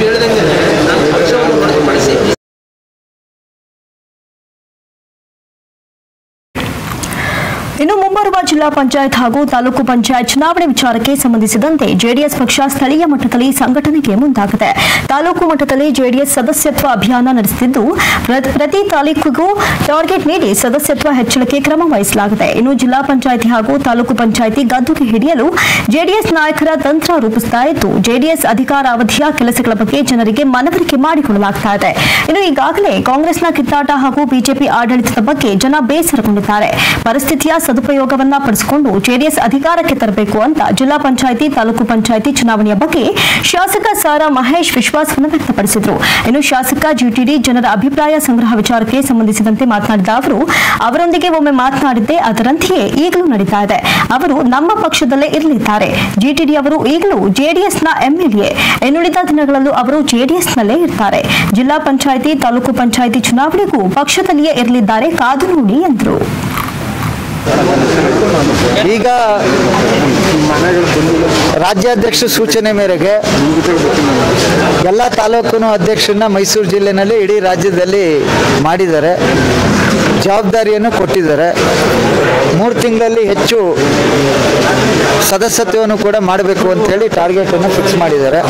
ಇನ್ನು ಮುಂಬರುವ ಜಿಲ್ಲಾ ಪಂಚಾಯತ್ ಹಾಗೂ ತಾಲೂಕು ಪಂಚಾಯತ್ ಚುನಾವಣೆ ವಿಚಾರಕ್ಕೆ ಸಂಬಂಧಿಸಿದಂತೆ ಜೆಡಿಎಸ್ ಪಕ್ಷ ಸ್ಥಳೀಯ ಮಟ್ಟದಲ್ಲಿ ಸಂಘಟನೆಗೆ ಮುಂದಾಗಿದೆ ತಾಲೂಕು ಮಟ್ಟದಲ್ಲಿ ಜೆಡಿಎಸ್ ಸದಸ್ಯತ್ವ ಅಭಿಯಾನ ನಡೆಸುತ್ತಿದ್ದು ಪ್ರ- ಪ್ರತಿ ತಾಲೂಕಿಗೂ ಟಾರ್ಗೆಟ್ ನೀಡಿ ಸದಸ್ಯತ್ವ ಹೆಚ್ಚಳಕ್ಕೆ ಕ್ರಮ ವಹಿಸಲಾಗಿದೆ ಇನ್ನು ಜಿಲ್ಲಾ ಪಂಚಾಯಿತಿ ಹಾಗೂ ತಾಲೂಕು ಪಂಚಾಯಿತಿ ಗದ್ದುಗೆ ಹಿಡಿಯಲು ಜೆಡಿಎಸ್ ನಾಯಕರ ತಂತ್ರ ರೂಪಿಸ್ತಾ ಇದ್ದು ಜೆಡಿಎಸ್ ಅಧಿಕಾರಾವಧಿಯ ಕೆಲಸಗಳ ಬಗ್ಗೆ ಜನರಿಗೆ ಮನವರಿಕೆ ಮಾಡಿಕೊಳ್ಳಲಾಗ್ತಾ ಇದೆ ಇನ್ನು ಈಗಾಗಲೇ ಕಾಂಗ್ರೆಸ್ನ ಕಿತ್ತಾಟ ಹಾಗೂ ಬಿಜೆಪಿ ಆಡಳಿತದ ಬಗ್ಗೆ ಜನ ಬೇಸರಗೊಂಡಿದ್ದಾರೆ ಪರಿಸ್ಥಿತಿಯ ಸದುಪಯೋಗವನ್ನ ಪಡಿಸಿಕೊಂಡು ಜೆಡಿಎಸ್ ಅಧಿಕಾರಕ್ಕೆ ತರಬೇಕು ಅಂತ ಜಿಲ್ಲಾ ಪಂಚಾಯಿತಿ ತಾಲೂಕು ಪಂಚಾಯಿತಿ ಚುನಾವಣೆಯ ಬಗ್ಗೆ ಶಾಸಕ ಸಾರಾ ಮಹೇಶ್ ವಿಶ್ವಾಸವನ್ನು ವ್ಯಕ್ತಪಡಿಸಿದರು ಇನ್ನು ಶಾಸಕ ಜಿಟಿಡಿ ಜನರ ಅಭಿಪ್ರಾಯ ಸಂಗ್ರಹ ವಿಚಾರಕ್ಕೆ ಸಂಬಂಧಿಸಿದಂತೆ ಮಾತನಾಡಿದ ಅವರು ಅವರೊಂದಿಗೆ ಒಮ್ಮೆ ಮಾತನಾಡಿದ್ದೆ ಅದರಂತೆಯೇ ಈಗಲೂ ನಡೀತಾ ಇದೆ ಅವರು ನಮ್ಮ ಪಕ್ಷದಲ್ಲೇ ಇರಲಿದ್ದಾರೆ ಜಿಟಿಡಿ ಅವರು ಈಗಲೂ ಜೆಡಿಎಸ್ನ ಎಂಎಲ್ಎ ಇನ್ನುಳಿದ ದಿನಗಳಲ್ಲೂ ಅವರು ಜೆಡಿಎಸ್ನಲ್ಲೇ ಇರ್ತಾರೆ ಜಿಲ್ಲಾ ಪಂಚಾಯಿತಿ ತಾಲೂಕು ಪಂಚಾಯಿತಿ ಚುನಾವಣೆಗೂ ಪಕ್ಷದಲ್ಲಿಯೇ ಇರಲಿದ್ದಾರೆ ಕಾದು ನೋಡಿ ಎಂದರು ಈಗ ರಾಜ್ಯಾಧ್ಯಕ್ಷ ಸೂಚನೆ ಮೇರೆಗೆ ಎಲ್ಲ ತಾಲೂಕು ಅಧ್ಯಕ್ಷರನ್ನ ಮೈಸೂರು ಜಿಲ್ಲೆನಲ್ಲಿ ಇಡೀ ರಾಜ್ಯದಲ್ಲಿ ಮಾಡಿದ್ದಾರೆ ಜವಾಬ್ದಾರಿಯನ್ನು ಕೊಟ್ಟಿದ್ದಾರೆ ಮೂರು ತಿಂಗಳಲ್ಲಿ ಹೆಚ್ಚು ಸದಸ್ಯತ್ವವನ್ನು ಕೂಡ ಮಾಡಬೇಕು ಅಂತೇಳಿ ಟಾರ್ಗೆಟನ್ನು ಫಿಕ್ಸ್ ಮಾಡಿದ್ದಾರೆ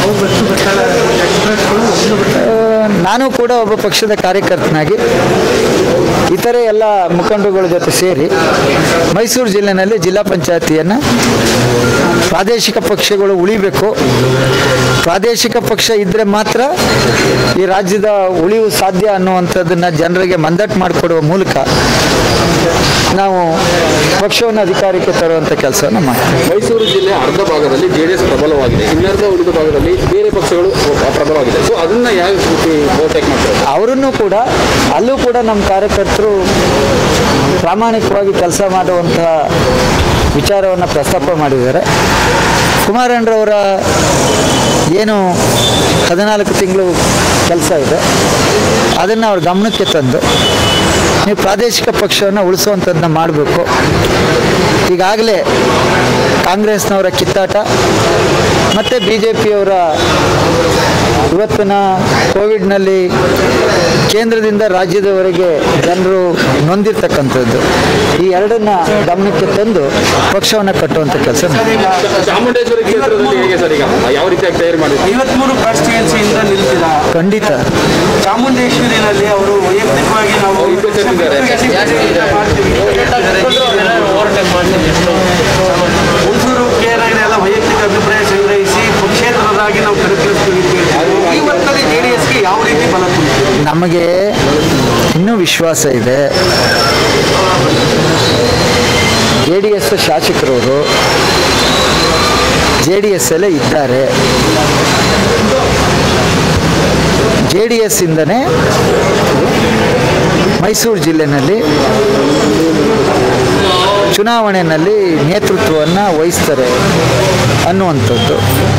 ಆ, ನಾನು ಕೂಡ ಒಬ್ಬ ಪಕ್ಷದ ಕಾರ್ಯಕರ್ತನಾಗಿ ಇತರೆ ಎಲ್ಲ ಮುಖಂಡರುಗಳ ಜೊತೆ ಸೇರಿ ಮೈಸೂರು ಜಿಲ್ಲೆನಲ್ಲಿ ಜಿಲ್ಲಾ ಪಂಚಾಯತಿಯನ್ನು ಪ್ರಾದೇಶಿಕ ಪಕ್ಷಗಳು ಉಳಿಬೇಕು ಪ್ರಾದೇಶಿಕ ಪಕ್ಷ ಇದ್ದರೆ ಮಾತ್ರ ಈ ರಾಜ್ಯದ ಉಳಿವು ಸಾಧ್ಯ ಅನ್ನುವಂಥದ್ದನ್ನ ಜನರಿಗೆ ಮಂದಟ್ಟು ಮಾಡಿಕೊಡುವ ಮೂಲಕ ನಾವು ಪಕ್ಷವನ್ನು ಅಧಿಕಾರಕ್ಕೆ ತರುವಂಥ ಕೆಲಸವನ್ನು ಮಾಡ್ತೀವಿ ಮೈಸೂರು ಜಿಲ್ಲೆ ಅರ್ಧ ಭಾಗದಲ್ಲಿ ಜೆಡಿಎಸ್ ಪ್ರಬಲವಾಗಿದೆ ಇನ್ನರ್ಧ ಉಳಿದ ಭಾಗದಲ್ಲಿ ಬೇರೆ ಪಕ್ಷಗಳು ಪ್ರಬಲವಾಗಿದೆ ಸೊ ಅದನ್ನ ಯಾವ ರೀತಿ ಓವರ್ಟೇಕ್ ಮಾಡ್ತಾರೆ ಅವರನ್ನು ಕೂಡ ಅಲ್ಲೂ ಕೂಡ ನಮ್ಮ ಕಾರ್ಯಕರ್ತರು ಪ್ರಾಮಾಣಿಕವಾಗಿ ಕೆಲಸ ಮಾಡುವಂತಹ ವಿಚಾರವನ್ನು ಪ್ರಸ್ತಾಪ ಮಾಡಿದ್ದಾರೆ ಕುಮಾರಣ್ಣರವರ ಏನು ಹದಿನಾಲ್ಕು ತಿಂಗಳು ಕೆಲಸ ಇದೆ ಅದನ್ನು ಅವ್ರ ಗಮನಕ್ಕೆ ತಂದು ನೀವು ಪ್ರಾದೇಶಿಕ ಪಕ್ಷವನ್ನು ಉಳಿಸುವಂಥದ್ದನ್ನ ಮಾಡಬೇಕು ಈಗಾಗಲೇ ಕಾಂಗ್ರೆಸ್ನವರ ಕಿತ್ತಾಟ ಮತ್ತು ಬಿ ಜೆ ಪಿಯವರ ಇವತ್ತಿನ ಕೋವಿಡ್ನಲ್ಲಿ ಕೇಂದ್ರದಿಂದ ರಾಜ್ಯದವರೆಗೆ ಜನರು ನೊಂದಿರ್ತಕ್ಕಂಥದ್ದು ಈ ಎರಡನ್ನ ಗಮನಕ್ಕೆ ತಂದು ಪಕ್ಷವನ್ನು ಕಟ್ಟುವಂಥ ಕೆಲಸ ಚಾಮುಂಡೇಶ್ವರಿ ಕ್ಷೇತ್ರದಲ್ಲಿ ಹೇಗೆ ಸರ್ ಈಗ ಯಾವ ರೀತಿಯಾಗಿ ತಯಾರಿ ಮಾಡಿದ್ರು ಐವತ್ಮೂರು ಕಾನ್ಸ್ಟಿಟ್ಯೂನ್ಸಿಯಿಂದ ನಿಲ್ತಿಲ್ಲ ಖಂಡಿತ ಚಾಮುಂಡೇಶ್ವರಿನಲ್ಲಿ ಅವರು ವೈಯಕ್ತಿಕವಾಗಿ ನಾವು ಅವ್ರು ಇಬ್ಬರು ಹುಣಸೂರು ಕೇರಳ ಎಲ್ಲ ವೈಯಕ್ತಿಕ ಅಭಿಪ್ರಾಯ ಸಂಗ್ರಹಿಸಿ ಪಕ್ಷೇತರರಾಗಿ ನಾವು ಕರೆಕಳಿಸ್ತೀವಿ ಅಂತ ಹೇಳ್ತಿದ್ರು. ಈ ಹೊತ್ತಲ್ಲಿ ಜೆ ಡಿ ಎಸ್ಗೆ ಯಾವ ರೀತಿ ಬಲ ತುಂಬಿದೆ ನಮಗೆ ಇನ್ನೂ ವಿಶ್ವಾಸ ಇದೆ ಜೆ ಡಿ ಎಸ್ ಶಾಸಕರವರು ಜೆ ಡಿ ಎಸ್ ಅಲ್ಲೇ ಇದ್ದಾರೆ ಜೆ ಡಿ ಎಸ್ ಇಂದನೇ ಮೈಸೂರು ಜಿಲ್ಲೆನಲ್ಲಿ ಚುನಾವಣೆಯಲ್ಲಿ ನೇತೃತ್ವವನ್ನು ವಹಿಸ್ತಾರೆ ಅನ್ನುವಂಥದ್ದು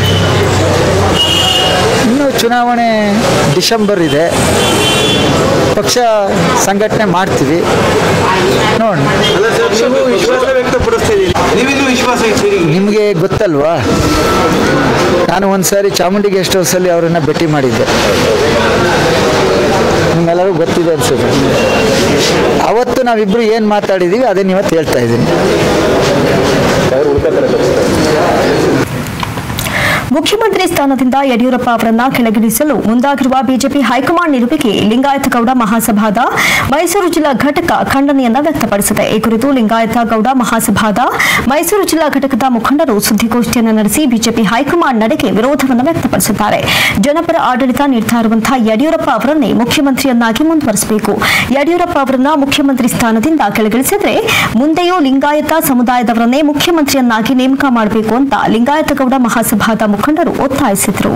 ಇನ್ನು ಚುನಾವಣೆ ಡಿಸೆಂಬರ್ ಇದೆ ಪಕ್ಷ ಸಂಘಟನೆ ಮಾಡ್ತೀವಿ ನೋಡೋಣ ಅಲ್ಲ ಸರ್ ನೀವು ವಿಶ್ವಾಸ ವ್ಯಕ್ತಪಡಿಸ್ತಾ ಇದ್ದೀರಿ ನೀವಿನ್ನೂ ವಿಶ್ವಾಸ ಇದ್ದೀರಿ ನಿಮಗೆ ಗೊತ್ತಲ್ವಾ ನಾನು ಒಂದ್ಸಾರಿ ಚಾಮುಂಡಿ ಗೆಸ್ಟ್ ಹೌಸಲ್ಲಿ ಅವರನ್ನ ಭೇಟಿ ಮಾಡಿದ್ದೆ ನಿಮ್ಮೆಲ್ಲರಿಗೂ ಗೊತ್ತಿದೆ ಅನ್ಸುತ್ತೆ ಅವತ್ತು ನಾವಿಬ್ರು ಏನು ಮಾತಾಡಿದ್ದೀವಿ ಅದನ್ನ ಇವತ್ತು ಹೇಳ್ತಾ ಇದ್ದೀನಿ ಮುಖ್ಯಮಂತ್ರಿ ಸ್ಥಾನದಿಂದ ಯಡಿಯೂರಪ್ಪ ಅವರನ್ನ ಕೆಳಗಿಳಿಸಲು ಮುಂದಾಗಿರುವ ಬಿಜೆಪಿ ಹೈಕಮಾಂಡ್ ನಿಲುವಿಗೆ ಲಿಂಗಾಯತ ಗೌಡ ಮಹಾಸಭಾದ ಮೈಸೂರು ಜಿಲ್ಲಾ ಘಟಕ ಖಂಡನೆಯನ್ನ ವ್ಯಕ್ತಪಡಿಸಿದೆ ಈ ಕುರಿತು ಲಿಂಗಾಯತ ಗೌಡ ಮಹಾಸಭಾದ ಮೈಸೂರು ಜಿಲ್ಲಾ ಘಟಕದ ಮುಖಂಡರು ಸುದ್ದಿಗೋಷ್ಠಿಯನ್ನು ನಡೆಸಿ ಬಿಜೆಪಿ ಹೈಕಮಾಂಡ್ ನಡೆಗೆ ವಿರೋಧವನ್ನು ವ್ಯಕ್ತಪಡಿಸಿದ್ದಾರೆ ಜನಪರ ಆಡಳಿತ ನೀಡ್ತಾ ಇರುವಂತಹ ಯಡಿಯೂರಪ್ಪ ಅವರನ್ನೇ ಮುಖ್ಯಮಂತ್ರಿಯನ್ನಾಗಿ ಮುಂದುವರಿಸಬೇಕು ಯಡಿಯೂರಪ್ಪ ಅವರನ್ನ ಮುಖ್ಯಮಂತ್ರಿ ಸ್ಥಾನದಿಂದ ಕೆಳಗಿಳಿಸಿದ್ರೆ ಮುಂದೆಯೂ ಲಿಂಗಾಯತ ಸಮುದಾಯದವರನ್ನೇ ಮುಖ್ಯಮಂತ್ರಿಯನ್ನಾಗಿ ನೇಮಕ ಮಾಡಬೇಕು ಅಂತ ಲಿಂಗಾಯತ ಗೌಡ ಮಹಾಸಭಾದ ಮುಖಂಡರು ಒತ್ತಾಯಿಸಿದರು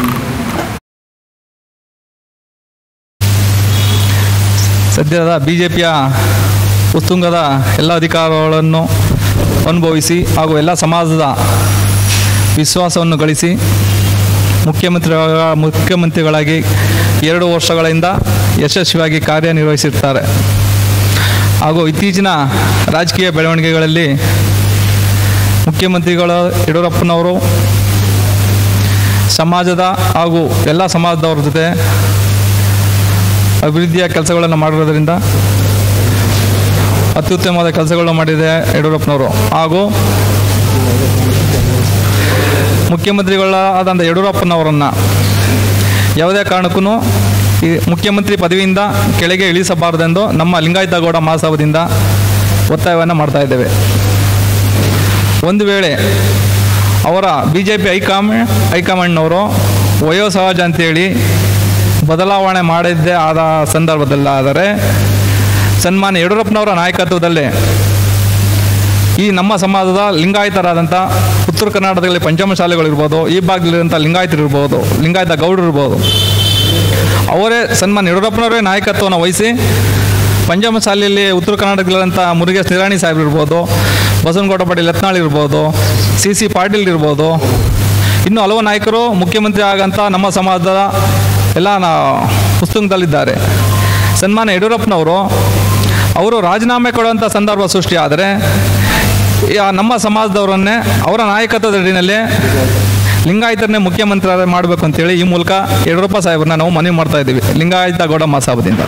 ಸದ್ಯದ ಬಿ ಜೆ ಪಿಯ ಉತ್ತುಂಗದ ಎಲ್ಲ ಅಧಿಕಾರಗಳನ್ನು ಅನುಭವಿಸಿ ಹಾಗೂ ಎಲ್ಲ ಸಮಾಜದ ವಿಶ್ವಾಸವನ್ನು ಗಳಿಸಿ ಮುಖ್ಯಮಂತ್ರಿ ಮುಖ್ಯಮಂತ್ರಿಗಳಾಗಿ ಎರಡು ವರ್ಷಗಳಿಂದ ಯಶಸ್ವಿಯಾಗಿ ಕಾರ್ಯನಿರ್ವಹಿಸಿರ್ತಾರೆ ಹಾಗೂ ಇತ್ತೀಚಿನ ರಾಜಕೀಯ ಬೆಳವಣಿಗೆಗಳಲ್ಲಿ ಮುಖ್ಯಮಂತ್ರಿಗಳು ಯಡಿಯೂರಪ್ಪನವರು ಸಮಾಜದ ಹಾಗೂ ಎಲ್ಲ ಸಮಾಜದವ್ರ ಜೊತೆ ಅಭಿವೃದ್ಧಿಯ ಕೆಲಸಗಳನ್ನು ಮಾಡಿರೋದ್ರಿಂದ ಅತ್ಯುತ್ತಮವಾದ ಕೆಲಸಗಳನ್ನು ಮಾಡಿದೆ ಯಡಿಯೂರಪ್ಪನವರು ಹಾಗೂ ಮುಖ್ಯಮಂತ್ರಿಗಳಾದಂಥ ಯಡಿಯೂರಪ್ಪನವರನ್ನು ಯಾವುದೇ ಕಾರಣಕ್ಕೂ ಈ ಮುಖ್ಯಮಂತ್ರಿ ಪದವಿಯಿಂದ ಕೆಳಗೆ ಇಳಿಸಬಾರದೆಂದು ನಮ್ಮ ಲಿಂಗಾಯತ ಗೌಡ ಮಹಾಸಭದಿಂದ ಒತ್ತಾಯವನ್ನು ಮಾಡ್ತಾ ಇದ್ದೇವೆ ಒಂದು ವೇಳೆ ಅವರ ಬಿ ಜೆ ಪಿ ಹೈಕಮಾಂಡ್ ಹೈಕಮಾಂಡ್ನವರು ವಯೋಸಹಜ ಅಂತೇಳಿ ಬದಲಾವಣೆ ಮಾಡಿದ್ದೇ ಆದ ಸಂದರ್ಭದಲ್ಲಾದರೆ ಸನ್ಮಾನ್ಯ ಯಡಿಯೂರಪ್ಪನವರ ನಾಯಕತ್ವದಲ್ಲೇ ಈ ನಮ್ಮ ಸಮಾಜದ ಲಿಂಗಾಯತರಾದಂಥ ಉತ್ತರ ಕರ್ನಾಟಕದಲ್ಲಿ ಪಂಚಮಶಾಲೆಗಳಿರ್ಬೋದು ಈ ಭಾಗದಲ್ಲಿರುವಂಥ ಲಿಂಗಾಯತರಿರ್ಬೋದು ಲಿಂಗಾಯತ ಗೌಡರು ಇರ್ಬೋದು ಅವರೇ ಸನ್ಮಾನ್ಯ ಯಡಿಯೂರಪ್ಪನವರೇ ನಾಯಕತ್ವವನ್ನು ವಹಿಸಿ ಪಂಚಮಶಾಲೆಯಲ್ಲಿ ಉತ್ತರ ಕರ್ನಾಟಕದಲ್ಲಿರುವಂಥ ಮುರುಗೇಶ್ ನಿರಾಣಿ ಸಾಹೇಬ್ ಇರ್ಬೋದು ಬಸವನಗೌಡ ಪಾಟೀಲ್ ಯತ್ನಾಳ್ ಇರ್ಬೋದು ಸಿ ಸಿ ಪಾಟೀಲ್ ಇರ್ಬೋದು ಇನ್ನು ಹಲವು ನಾಯಕರು ಮುಖ್ಯಮಂತ್ರಿ ಆಗಂತ ನಮ್ಮ ಸಮಾಜದ ಎಲ್ಲ ನಾ ಪುಸ್ತಕದಲ್ಲಿದ್ದಾರೆ ಸನ್ಮಾನ್ಯ ಯಡಿಯೂರಪ್ಪನವರು ಅವರು ರಾಜೀನಾಮೆ ಕೊಡುವಂಥ ಸಂದರ್ಭ ಸೃಷ್ಟಿಯಾದರೆ ಆ ನಮ್ಮ ಸಮಾಜದವರನ್ನೇ ಅವರ ನಾಯಕತ್ವದ ಅಡಿನಲ್ಲಿ ಲಿಂಗಾಯತರನ್ನೇ ಮುಖ್ಯಮಂತ್ರಿ ಮಾಡಬೇಕು ಅಂತೇಳಿ ಈ ಮೂಲಕ ಯಡಿಯೂರಪ್ಪ ಸಾಹೇಬ್ರನ್ನ ನಾವು ಮನವಿ ಮಾಡ್ತಾ ಇದ್ದೀವಿ ಲಿಂಗಾಯತ ಗೌಡ ಮಹಾಸಭದಿಂದ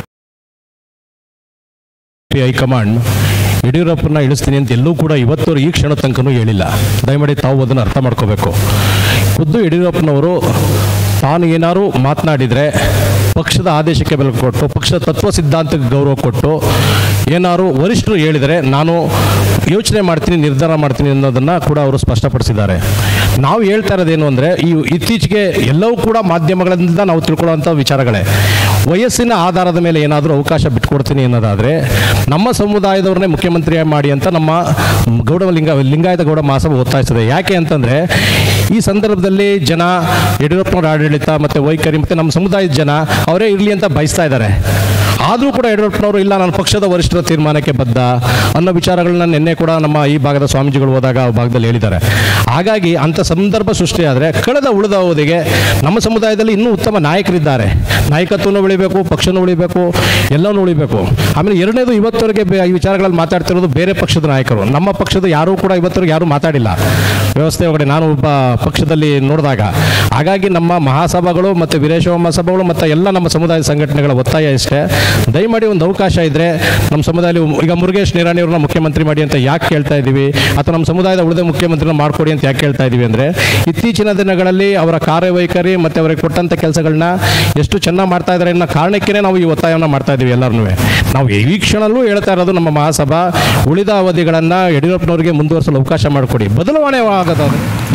ಪಿ ಹೈಕಮಾಂಡ್ ಯಡಿಯೂರಪ್ಪನ ಇಳಿಸ್ತೀನಿ ಅಂತ ಎಲ್ಲೂ ಕೂಡ ಇವತ್ತವರು ಈ ಕ್ಷಣ ತನಕನೂ ಹೇಳಿಲ್ಲ ದಯಮಾಡಿ ತಾವು ಅದನ್ನು ಅರ್ಥ ಮಾಡ್ಕೋಬೇಕು ಖುದ್ದು ಯಡಿಯೂರಪ್ಪನವರು ತಾನು ಏನಾದ್ರು ಮಾತನಾಡಿದರೆ ಪಕ್ಷದ ಆದೇಶಕ್ಕೆ ಬೆಲೆ ಕೊಟ್ಟು ಪಕ್ಷದ ತತ್ವ ಸಿದ್ಧಾಂತಕ್ಕೆ ಗೌರವ ಕೊಟ್ಟು ಏನಾದ್ರು ವರಿಷ್ಠರು ಹೇಳಿದರೆ ನಾನು ಯೋಚನೆ ಮಾಡ್ತೀನಿ ನಿರ್ಧಾರ ಮಾಡ್ತೀನಿ ಅನ್ನೋದನ್ನು ಕೂಡ ಅವರು ಸ್ಪಷ್ಟಪಡಿಸಿದ್ದಾರೆ ನಾವು ಹೇಳ್ತಾ ಇರೋದೇನು ಅಂದರೆ ಈ ಇತ್ತೀಚೆಗೆ ಎಲ್ಲವೂ ಕೂಡ ಮಾಧ್ಯಮಗಳಿಂದ ನಾವು ತಿಳ್ಕೊಳ್ಳುವಂಥ ವಿಚಾರಗಳೇ ವಯಸ್ಸಿನ ಆಧಾರದ ಮೇಲೆ ಏನಾದರೂ ಅವಕಾಶ ಬಿಟ್ಕೊಡ್ತೀನಿ ಅನ್ನೋದಾದರೆ ನಮ್ಮ ಸಮುದಾಯದವ್ರನ್ನೇ ಮುಖ್ಯಮಂತ್ರಿ ಮಾಡಿ ಅಂತ ನಮ್ಮ ಗೌಡ ಲಿಂಗ ಲಿಂಗಾಯತ ಗೌಡ ಮಹಾಸಭೆ ಒತ್ತಾಯಿಸಿದೆ ಯಾಕೆ ಅಂತಂದರೆ ಈ ಸಂದರ್ಭದಲ್ಲಿ ಜನ ಯಡಿಯೂರಪ್ಪನವರ ಆಡಳಿತ ಮತ್ತು ವೈಖರಿ ಮತ್ತು ನಮ್ಮ ಸಮುದಾಯದ ಜನ ಅವರೇ ಇರಲಿ ಅಂತ ಬಯಸ್ತಾ ಇದ್ದಾರೆ ಆದರೂ ಕೂಡ ಯಡಿಯೂರಪ್ಪನವರು ಇಲ್ಲ ನಾನು ಪಕ್ಷದ ವರಿಷ್ಠರ ತೀರ್ಮಾನಕ್ಕೆ ಬದ್ಧ ಅನ್ನೋ ವಿಚಾರಗಳನ್ನ ನಿನ್ನೆ ಕೂಡ ನಮ್ಮ ಈ ಭಾಗದ ಸ್ವಾಮೀಜಿಗಳು ಹೋದಾಗ ಆ ಭಾಗದಲ್ಲಿ ಹೇಳಿದ್ದಾರೆ ಹಾಗಾಗಿ ಅಂಥ ಸಂದರ್ಭ ಸೃಷ್ಟಿಯಾದರೆ ಕಳೆದ ಉಳಿದ ಅವಧಿಗೆ ನಮ್ಮ ಸಮುದಾಯದಲ್ಲಿ ಇನ್ನೂ ಉತ್ತಮ ನಾಯಕರಿದ್ದಾರೆ ನಾಯಕತ್ವನೂ ಉಳಿಬೇಕು ಪಕ್ಷನೂ ಉಳಿಬೇಕು ಎಲ್ಲನೂ ಉಳಿಬೇಕು ಆಮೇಲೆ ಎರಡನೇದು ಇವತ್ತವರೆಗೆ ಬೆ- ಈ ವಿಚಾರಗಳಲ್ಲಿ ಮಾತಾಡ್ತಿರೋದು ಬೇರೆ ಪಕ್ಷದ ನಾಯಕರು ನಮ್ಮ ಪಕ್ಷದ ಯಾರೂ ಕೂಡ ಇವತ್ತವರೆಗೆ ಯಾರೂ ಮಾತಾಡಿಲ್ಲ ವ್ಯವಸ್ಥೆ ಒಳಗಡೆ ನಾನು ಒಬ್ಬ ಪಕ್ಷದಲ್ಲಿ ನೋಡಿದಾಗ ಹಾಗಾಗಿ ನಮ್ಮ ಮಹಾಸಭೆಗಳು ಮತ್ತು ವೀರೇಶ್ವರ ಮಹಾಸಭೆಗಳು ಮತ್ತು ಎಲ್ಲ ನಮ್ಮ ಸಮುದಾಯ ಸಂಘಟನೆಗಳ ಒತ್ತಾಯ ಇಷ್ಟೇ ದಯಮಾಡಿ ಒಂದು ಅವಕಾಶ ಇದ್ದರೆ ನಮ್ಮ ಸಮುದಾಯದಲ್ಲಿ ಈಗ ಮುರುಗೇಶ್ ನಿರಾಣಿಯವ್ರನ್ನ ಮುಖ್ಯಮಂತ್ರಿ ಮಾಡಿ ಅಂತ ಯಾಕೆ ಕೇಳ್ತಾ ಇದ್ದೀವಿ ಅಥವಾ ನಮ್ಮ ಸಮುದಾಯದ ಉಳಿದ ಮುಖ್ಯಮಂತ್ರಿನ ಮಾಡಿಕೊಡಿ ಅಂತ ಯಾಕೆ ಕೇಳ್ತಾ ಇದ್ದೀವಿ ಅಂದರೆ ಇತ್ತೀಚಿನ ದಿನಗಳಲ್ಲಿ ಅವರ ಕಾರ್ಯವೈಖರಿ ಮತ್ತು ಅವರಿಗೆ ಕೊಟ್ಟಂಥ ಕೆಲಸಗಳನ್ನ ಎಷ್ಟು ಚೆನ್ನಾಗಿ ಮಾಡ್ತಾ ಇದ್ದಾರೆ ಅನ್ನೋ ಕಾರಣಕ್ಕೇ ನಾವು ಈ ಒತ್ತಾಯವನ್ನು ಮಾಡ್ತಾ ಇದ್ದೀವಿ ಎಲ್ಲರೂ ನಾವು ಈ ಕ್ಷಣಲ್ಲೂ ಹೇಳ್ತಾ ಇರೋದು ನಮ್ಮ ಮಹಾಸಭಾ ಉಳಿದ ಅವಧಿಗಳನ್ನು ಯಡಿಯೂರಪ್ಪನವರಿಗೆ ಮುಂದುವರಿಸಲು ಅವಕಾಶ ಮಾಡಿಕೊಡಿ ಬದಲಾವಣೆ ಆಗದ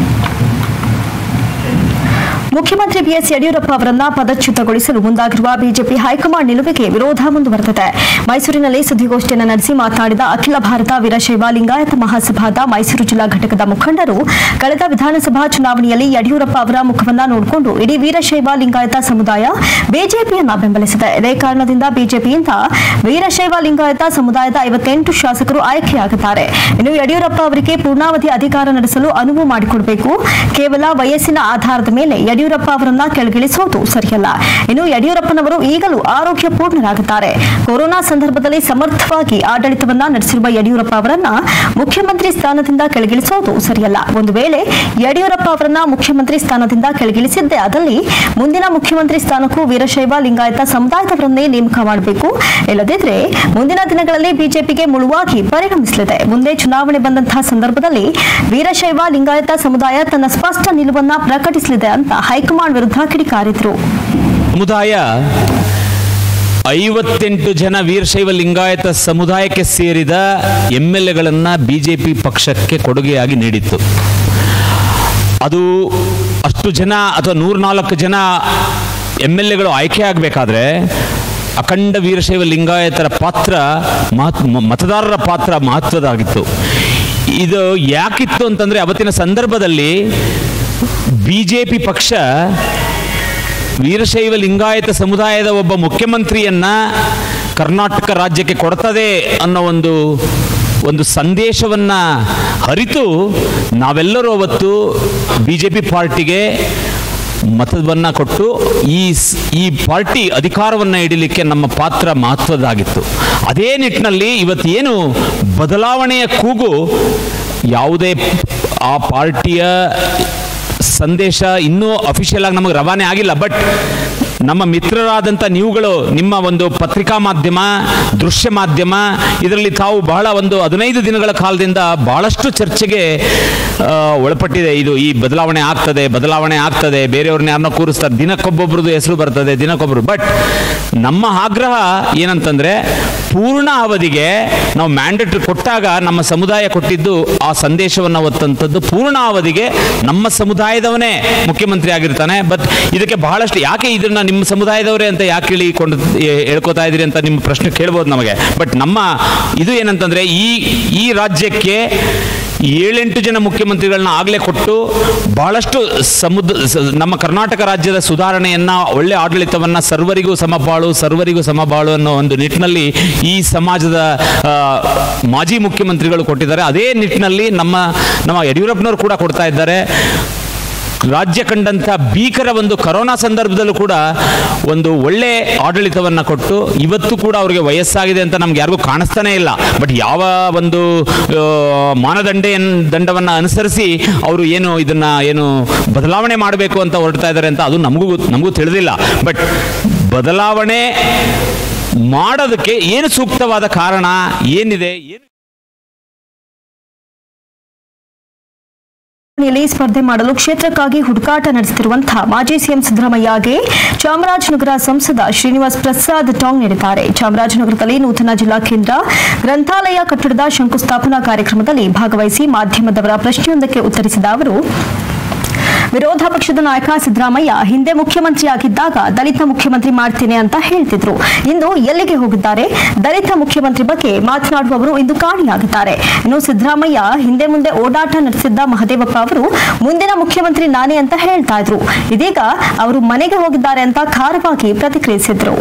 ಮುಖ್ಯಮಂತ್ರಿ ಬಿಎಸ್ ಯಡಿಯೂರಪ್ಪ ಅವರನ್ನ ಪದಚ್ಯುತಗೊಳಿಸಲು ಮುಂದಾಗಿರುವ ಬಿಜೆಪಿ ಹೈಕಮಾಂಡ್ ನಿಲುವಿಗೆ ವಿರೋಧ ಮುಂದುವರೆದಿದೆ ಮೈಸೂರಿನಲ್ಲಿ ಸುದ್ದಿಗೋಷ್ಠಿಯನ್ನು ನಡೆಸಿ ಮಾತನಾಡಿದ ಅಖಿಲ ಭಾರತ ವೀರಶೈವ ಲಿಂಗಾಯತ ಮಹಾಸಭಾದ ಮೈಸೂರು ಜಿಲ್ಲಾ ಘಟಕದ ಮುಖಂಡರು ಕಳೆದ ವಿಧಾನಸಭಾ ಚುನಾವಣೆಯಲ್ಲಿ ಯಡಿಯೂರಪ್ಪ ಅವರ ಮುಖವನ್ನ ನೋಡಿಕೊಂಡು ಇಡೀ ವೀರಶೈವ ಲಿಂಗಾಯತ ಸಮುದಾಯ ಬಿಜೆಪಿಯನ್ನ ಬೆಂಬಲಿಸಿದೆ ಇದೇ ಕಾರಣದಿಂದ ಬಿಜೆಪಿಯಿಂದ ವೀರಶೈವ ಲಿಂಗಾಯತ ಸಮುದಾಯದ ಐವತ್ತೆಂಟು ಶಾಸಕರು ಆಯ್ಕೆಯಾಗಿದ್ದಾರೆ ಇನ್ನು ಯಡಿಯೂರಪ್ಪ ಅವರಿಗೆ ಪೂರ್ಣಾವಧಿ ಅಧಿಕಾರ ನಡೆಸಲು ಅನುವು ಮಾಡಿಕೊಡಬೇಕು ಕೇವಲ ವಯಸ್ಸಿನ ಆಧಾರದ ಮೇಲೆ ಯಡಿಯೂರಪ್ಪ ಅವರನ್ನ ಕೆಳಗಿಳಿಸುವುದು ಸರಿಯಲ್ಲ ಇನ್ನು ಯಡಿಯೂರಪ್ಪನವರು ಈಗಲೂ ಆರೋಗ್ಯ ಪೂರ್ಣರಾಗಿದ್ದಾರೆ ಕೊರೋನಾ ಸಂದರ್ಭದಲ್ಲಿ ಸಮರ್ಥವಾಗಿ ಆಡಳಿತವನ್ನ ನಡೆಸಿರುವ ಯಡಿಯೂರಪ್ಪ ಅವರನ್ನ ಮುಖ್ಯಮಂತ್ರಿ ಸ್ಥಾನದಿಂದ ಕೆಳಗಿಳಿಸುವುದು ಸರಿಯಲ್ಲ ಒಂದು ವೇಳೆ ಯಡಿಯೂರಪ್ಪ ಅವರನ್ನ ಮುಖ್ಯಮಂತ್ರಿ ಸ್ಥಾನದಿಂದ ಕೆಳಗಿಳಿಸಿದ್ದೇ ಆದಲ್ಲಿ ಮುಂದಿನ ಮುಖ್ಯಮಂತ್ರಿ ಸ್ಥಾನಕ್ಕೂ ವೀರಶೈವ ಲಿಂಗಾಯತ ಸಮುದಾಯದವರನ್ನೇ ನೇಮಕ ಮಾಡಬೇಕು ಇಲ್ಲದಿದ್ರೆ ಮುಂದಿನ ದಿನಗಳಲ್ಲಿ ಬಿಜೆಪಿಗೆ ಮುಳುವಾಗಿ ಪರಿಣಮಿಸಲಿದೆ ಮುಂದೆ ಚುನಾವಣೆ ಬಂದಂತಹ ಸಂದರ್ಭದಲ್ಲಿ ವೀರಶೈವ ಲಿಂಗಾಯತ ಸಮುದಾಯ ತನ್ನ ಸ್ಪಷ್ಟ ನಿಲುವನ್ನ ಪ್ರಕಟಿಸಲಿದೆ ಅಂತ ಹೈಕಮಾಂಡ್ ವಿರುದ್ಧ ಕಿಡಿಕಾರಿದ್ರು ಸಮುದಾಯ ಐವತ್ತೆಂಟು ಜನ ವೀರಶೈವ ಲಿಂಗಾಯತ ಸಮುದಾಯಕ್ಕೆ ಸೇರಿದ ಎಂ ಎಲ್ ಎಗಳನ್ನು ಬಿ ಜೆ ಪಿ ಪಕ್ಷಕ್ಕೆ ಕೊಡುಗೆಯಾಗಿ ನೀಡಿತ್ತು ಅದು ಅಷ್ಟು ಜನ ಅಥವಾ ನೂರ್ನಾಲ್ಕು ಜನ ಎಮ್ ಎಲ್ ಎಗಳು ಆಯ್ಕೆ ಆಗಬೇಕಾದ್ರೆ ಅಖಂಡ ವೀರಶೈವ ಲಿಂಗಾಯತರ ಪಾತ್ರ ಮಹತ್ ಮತದಾರರ ಪಾತ್ರ ಮಹತ್ವದಾಗಿತ್ತು ಇದು ಯಾಕಿತ್ತು ಅಂತಂದರೆ ಅವತ್ತಿನ ಸಂದರ್ಭದಲ್ಲಿ ಬಿ ಜೆ ಪಿ ಪಕ್ಷ ವೀರಶೈವ ಲಿಂಗಾಯತ ಸಮುದಾಯದ ಒಬ್ಬ ಮುಖ್ಯಮಂತ್ರಿಯನ್ನ ಕರ್ನಾಟಕ ರಾಜ್ಯಕ್ಕೆ ಕೊಡ್ತದೆ ಅನ್ನೋ ಒಂದು ಒಂದು ಸಂದೇಶವನ್ನ ಅರಿತು ನಾವೆಲ್ಲರೂ ಅವತ್ತು ಬಿ ಜೆ ಪಿ ಪಾರ್ಟಿಗೆ ಮತವನ್ನು ಕೊಟ್ಟು ಈ ಸ್- ಈ ಪಾರ್ಟಿ ಅಧಿಕಾರವನ್ನು ಹಿಡಿಲಿಕ್ಕೆ ನಮ್ಮ ಪಾತ್ರ ಮಹತ್ವದಾಗಿತ್ತು ಅದೇ ನಿಟ್ಟಿನಲ್ಲಿ ಇವತ್ತೇನು ಬದಲಾವಣೆಯ ಕೂಗು ಯಾವುದೇ ಆ ಪಾರ್ಟಿಯ ಸಂದೇಶ ಇನ್ನೂ ಅಫಿಷಿಯಲ್ ಆಗಿ ನಮಗೆ ರವಾನೆ ಆಗಿಲ್ಲ ಬಟ್ ನಮ್ಮ ಮಿತ್ರರಾದಂಥ ನೀವುಗಳು ನಿಮ್ಮ ಒಂದು ಪತ್ರಿಕಾ ಮಾಧ್ಯಮ ದೃಶ್ಯ ಮಾಧ್ಯಮ ಇದರಲ್ಲಿ ತಾವು ಬಹಳ ಒಂದು ಹದಿನೈದು ದಿನಗಳ ಕಾಲದಿಂದ ಬಹಳಷ್ಟು ಚರ್ಚೆಗೆ ಆ, ಒಳಪಟ್ಟಿದೆ ಇದು ಈ ಬದಲಾವಣೆ ಆಗ್ತದೆ ಬದಲಾವಣೆ ಆಗ್ತದೆ ಬೇರೆಯವ್ರನ್ನ ಯಾರನ್ನ ಕೂರಿಸ್ತಾರೆ ದಿನಕ್ಕೊಬ್ಬೊಬ್ರದ್ದು ಹೆಸರು ಬರ್ತದೆ ದಿನಕ್ಕೊಬ್ರು ಬಟ್ ನಮ್ಮ ಆಗ್ರಹ ಏನಂತಂದ್ರೆ ಪೂರ್ಣ ಅವಧಿಗೆ ನಾವು ಮ್ಯಾಂಡೇಟ್ ಕೊಟ್ಟಾಗ ನಮ್ಮ ಸಮುದಾಯ ಕೊಟ್ಟಿದ್ದು ಆ ಸಂದೇಶವನ್ನು ಹೊತ್ತಂಥದ್ದು ಪೂರ್ಣ ಅವಧಿಗೆ ನಮ್ಮ ಸಮುದಾಯದವನೇ ಮುಖ್ಯಮಂತ್ರಿ ಆಗಿರ್ತಾನೆ ಬಟ್ ಇದಕ್ಕೆ ಬಹಳಷ್ಟು ಯಾಕೆ ಇದನ್ನ ನಿಮ್ಮ ಸಮುದಾಯದವರೇ ಅಂತ ಯಾಕೆ ಹೇಳಿಕೊಂಡು ಹೇಳ್ಕೊತಾ ಇದ್ದೀರಿ ಅಂತ ನಿಮ್ಮ ಪ್ರಶ್ನೆ ಕೇಳ್ಬೋದು ನಮಗೆ ಬಟ್ ನಮ್ಮ ಇದು ಏನಂತಂದ್ರೆ ಈ ಈ ರಾಜ್ಯಕ್ಕೆ ಏಳೆಂಟು ಜನ ಮುಖ್ಯಮಂತ್ರಿಗಳನ್ನ ಆಗಲೇ ಕೊಟ್ಟು ಬಹಳಷ್ಟು ಸಮುದ್ರ ಸ- ನಮ್ಮ ಕರ್ನಾಟಕ ರಾಜ್ಯದ ಸುಧಾರಣೆಯನ್ನ ಒಳ್ಳೆ ಆಡಳಿತವನ್ನ ಸರ್ವರಿಗೂ ಸಮಬಾಳು ಸರ್ವರಿಗೂ ಸಮಬಾಳು ಅನ್ನೋ ಒಂದು ನಿಟ್ಟಿನಲ್ಲಿ ಈ ಸಮಾಜದ ಆ, ಮಾಜಿ ಮುಖ್ಯಮಂತ್ರಿಗಳು ಕೊಟ್ಟಿದ್ದಾರೆ ಅದೇ ನಿಟ್ಟಿನಲ್ಲಿ ನಮ್ಮ ನಮ್ಮ ಯಡಿಯೂರಪ್ಪನವರು ಕೂಡ ಕೊಡ್ತಾ ಇದ್ದಾರೆ ರಾಜ್ಯ ಕಂಡಂಥ ಭೀಕರ ಒಂದು ಕರೋನಾ ಸಂದರ್ಭದಲ್ಲೂ ಕೂಡ ಒಂದು ಒಳ್ಳೆ ಆಡಳಿತವನ್ನ ಕೊಟ್ಟು ಇವತ್ತು ಕೂಡ ಅವರಿಗೆ ವಯಸ್ಸಾಗಿದೆ ಅಂತ ನಮ್ಗೆ ಯಾರಿಗೂ ಕಾಣಿಸ್ತಾನೆ ಇಲ್ಲ ಬಟ್ ಯಾವ ಒಂದು ಆ, ಮಾನದಂಡ ದಂಡವನ್ನ ಅನುಸರಿಸಿ ಅವರು ಏನು ಇದನ್ನ ಏನು ಬದಲಾವಣೆ ಮಾಡಬೇಕು ಅಂತ ಹೊರಡ್ತಾ ಇದ್ದಾರೆ ಅಂತ ಅದು ನಮಗೂ ಗೊತ್- ನಮಗೂ ತಿಳಿದಿಲ್ಲ ಬಟ್ ಬದಲಾವಣೆ ಮಾಡೋದಕ್ಕೆ ಏನು ಸೂಕ್ತವಾದ ಕಾರಣ ಏನಿದೆ ಏನು ಯಲ್ಲಿ ಸ್ಪರ್ಧೆ ಮಾಡಲು ಕ್ಷೇತ್ರಕ್ಕಾಗಿ ಹುಡುಕಾಟ ನಡೆಸುತ್ತಿರುವಂತಹ ಮಾಜಿ ಸಿಎಂ ಸಿದ್ದರಾಮಯ್ಯಗೆ ಚಾಮರಾಜನಗರ ಸಂಸದ ಶ್ರೀನಿವಾಸ್ ಪ್ರಸಾದ್ ಟಾಂಗ್ ನೀಡಿದ್ದಾರೆ ಚಾಮರಾಜನಗರದಲ್ಲಿ ನೂತನ ಜಿಲ್ಲಾ ಕೇಂದ್ರ ಗ್ರಂಥಾಲಯ ಕಟ್ಟಡದ ಶಂಕುಸ್ಥಾಪನಾ ಕಾರ್ಯಕ್ರಮದಲ್ಲಿ ಭಾಗವಹಿಸಿ ಮಾಧ್ಯಮದವರ ಪ್ರಶ್ನೆಯೊಂದಕ್ಕೆ ಉತ್ತರಿಸಿದ ಅವರು ವಿರೋಧ ಪಕ್ಷದ ನಾಯಕ ಸಿದ್ದರಾಮಯ್ಯ ಹಿಂದೆ ಮುಖ್ಯಮಂತ್ರಿಯಾಗಿದ್ದಾಗ ದಲಿತ ಮುಖ್ಯಮಂತ್ರಿ ಮಾಡ್ತೇನೆ ಅಂತ ಹೇಳ್ತಿದ್ರು ಇಂದು ಎಲ್ಲಿಗೆ ಹೋಗಿದ್ದಾರೆ ದಲಿತ ಮುಖ್ಯಮಂತ್ರಿ ಬಗ್ಗೆ ಮಾತನಾಡುವವರು ಇಂದು ಕಾಣಿಯಾಗಿದ್ದಾರೆ ಇನ್ನು ಸಿದ್ದರಾಮಯ್ಯ ಹಿಂದೆ ಮುಂದೆ ಓಡಾಟ ನಡೆಸಿದ್ದ ಮಹದೇವಪ್ಪ ಅವರು ಮುಂದಿನ ಮುಖ್ಯಮಂತ್ರಿ ನಾನೇ ಅಂತ ಹೇಳ್ತಾ ಇದ್ರು ಇದೀಗ ಅವರು ಮನೆಗೆ ಹೋಗಿದ್ದಾರೆ ಅಂತ ಖಾರವಾಗಿ ಪ್ರತಿಕ್ರಿಯಿಸಿದ್ರು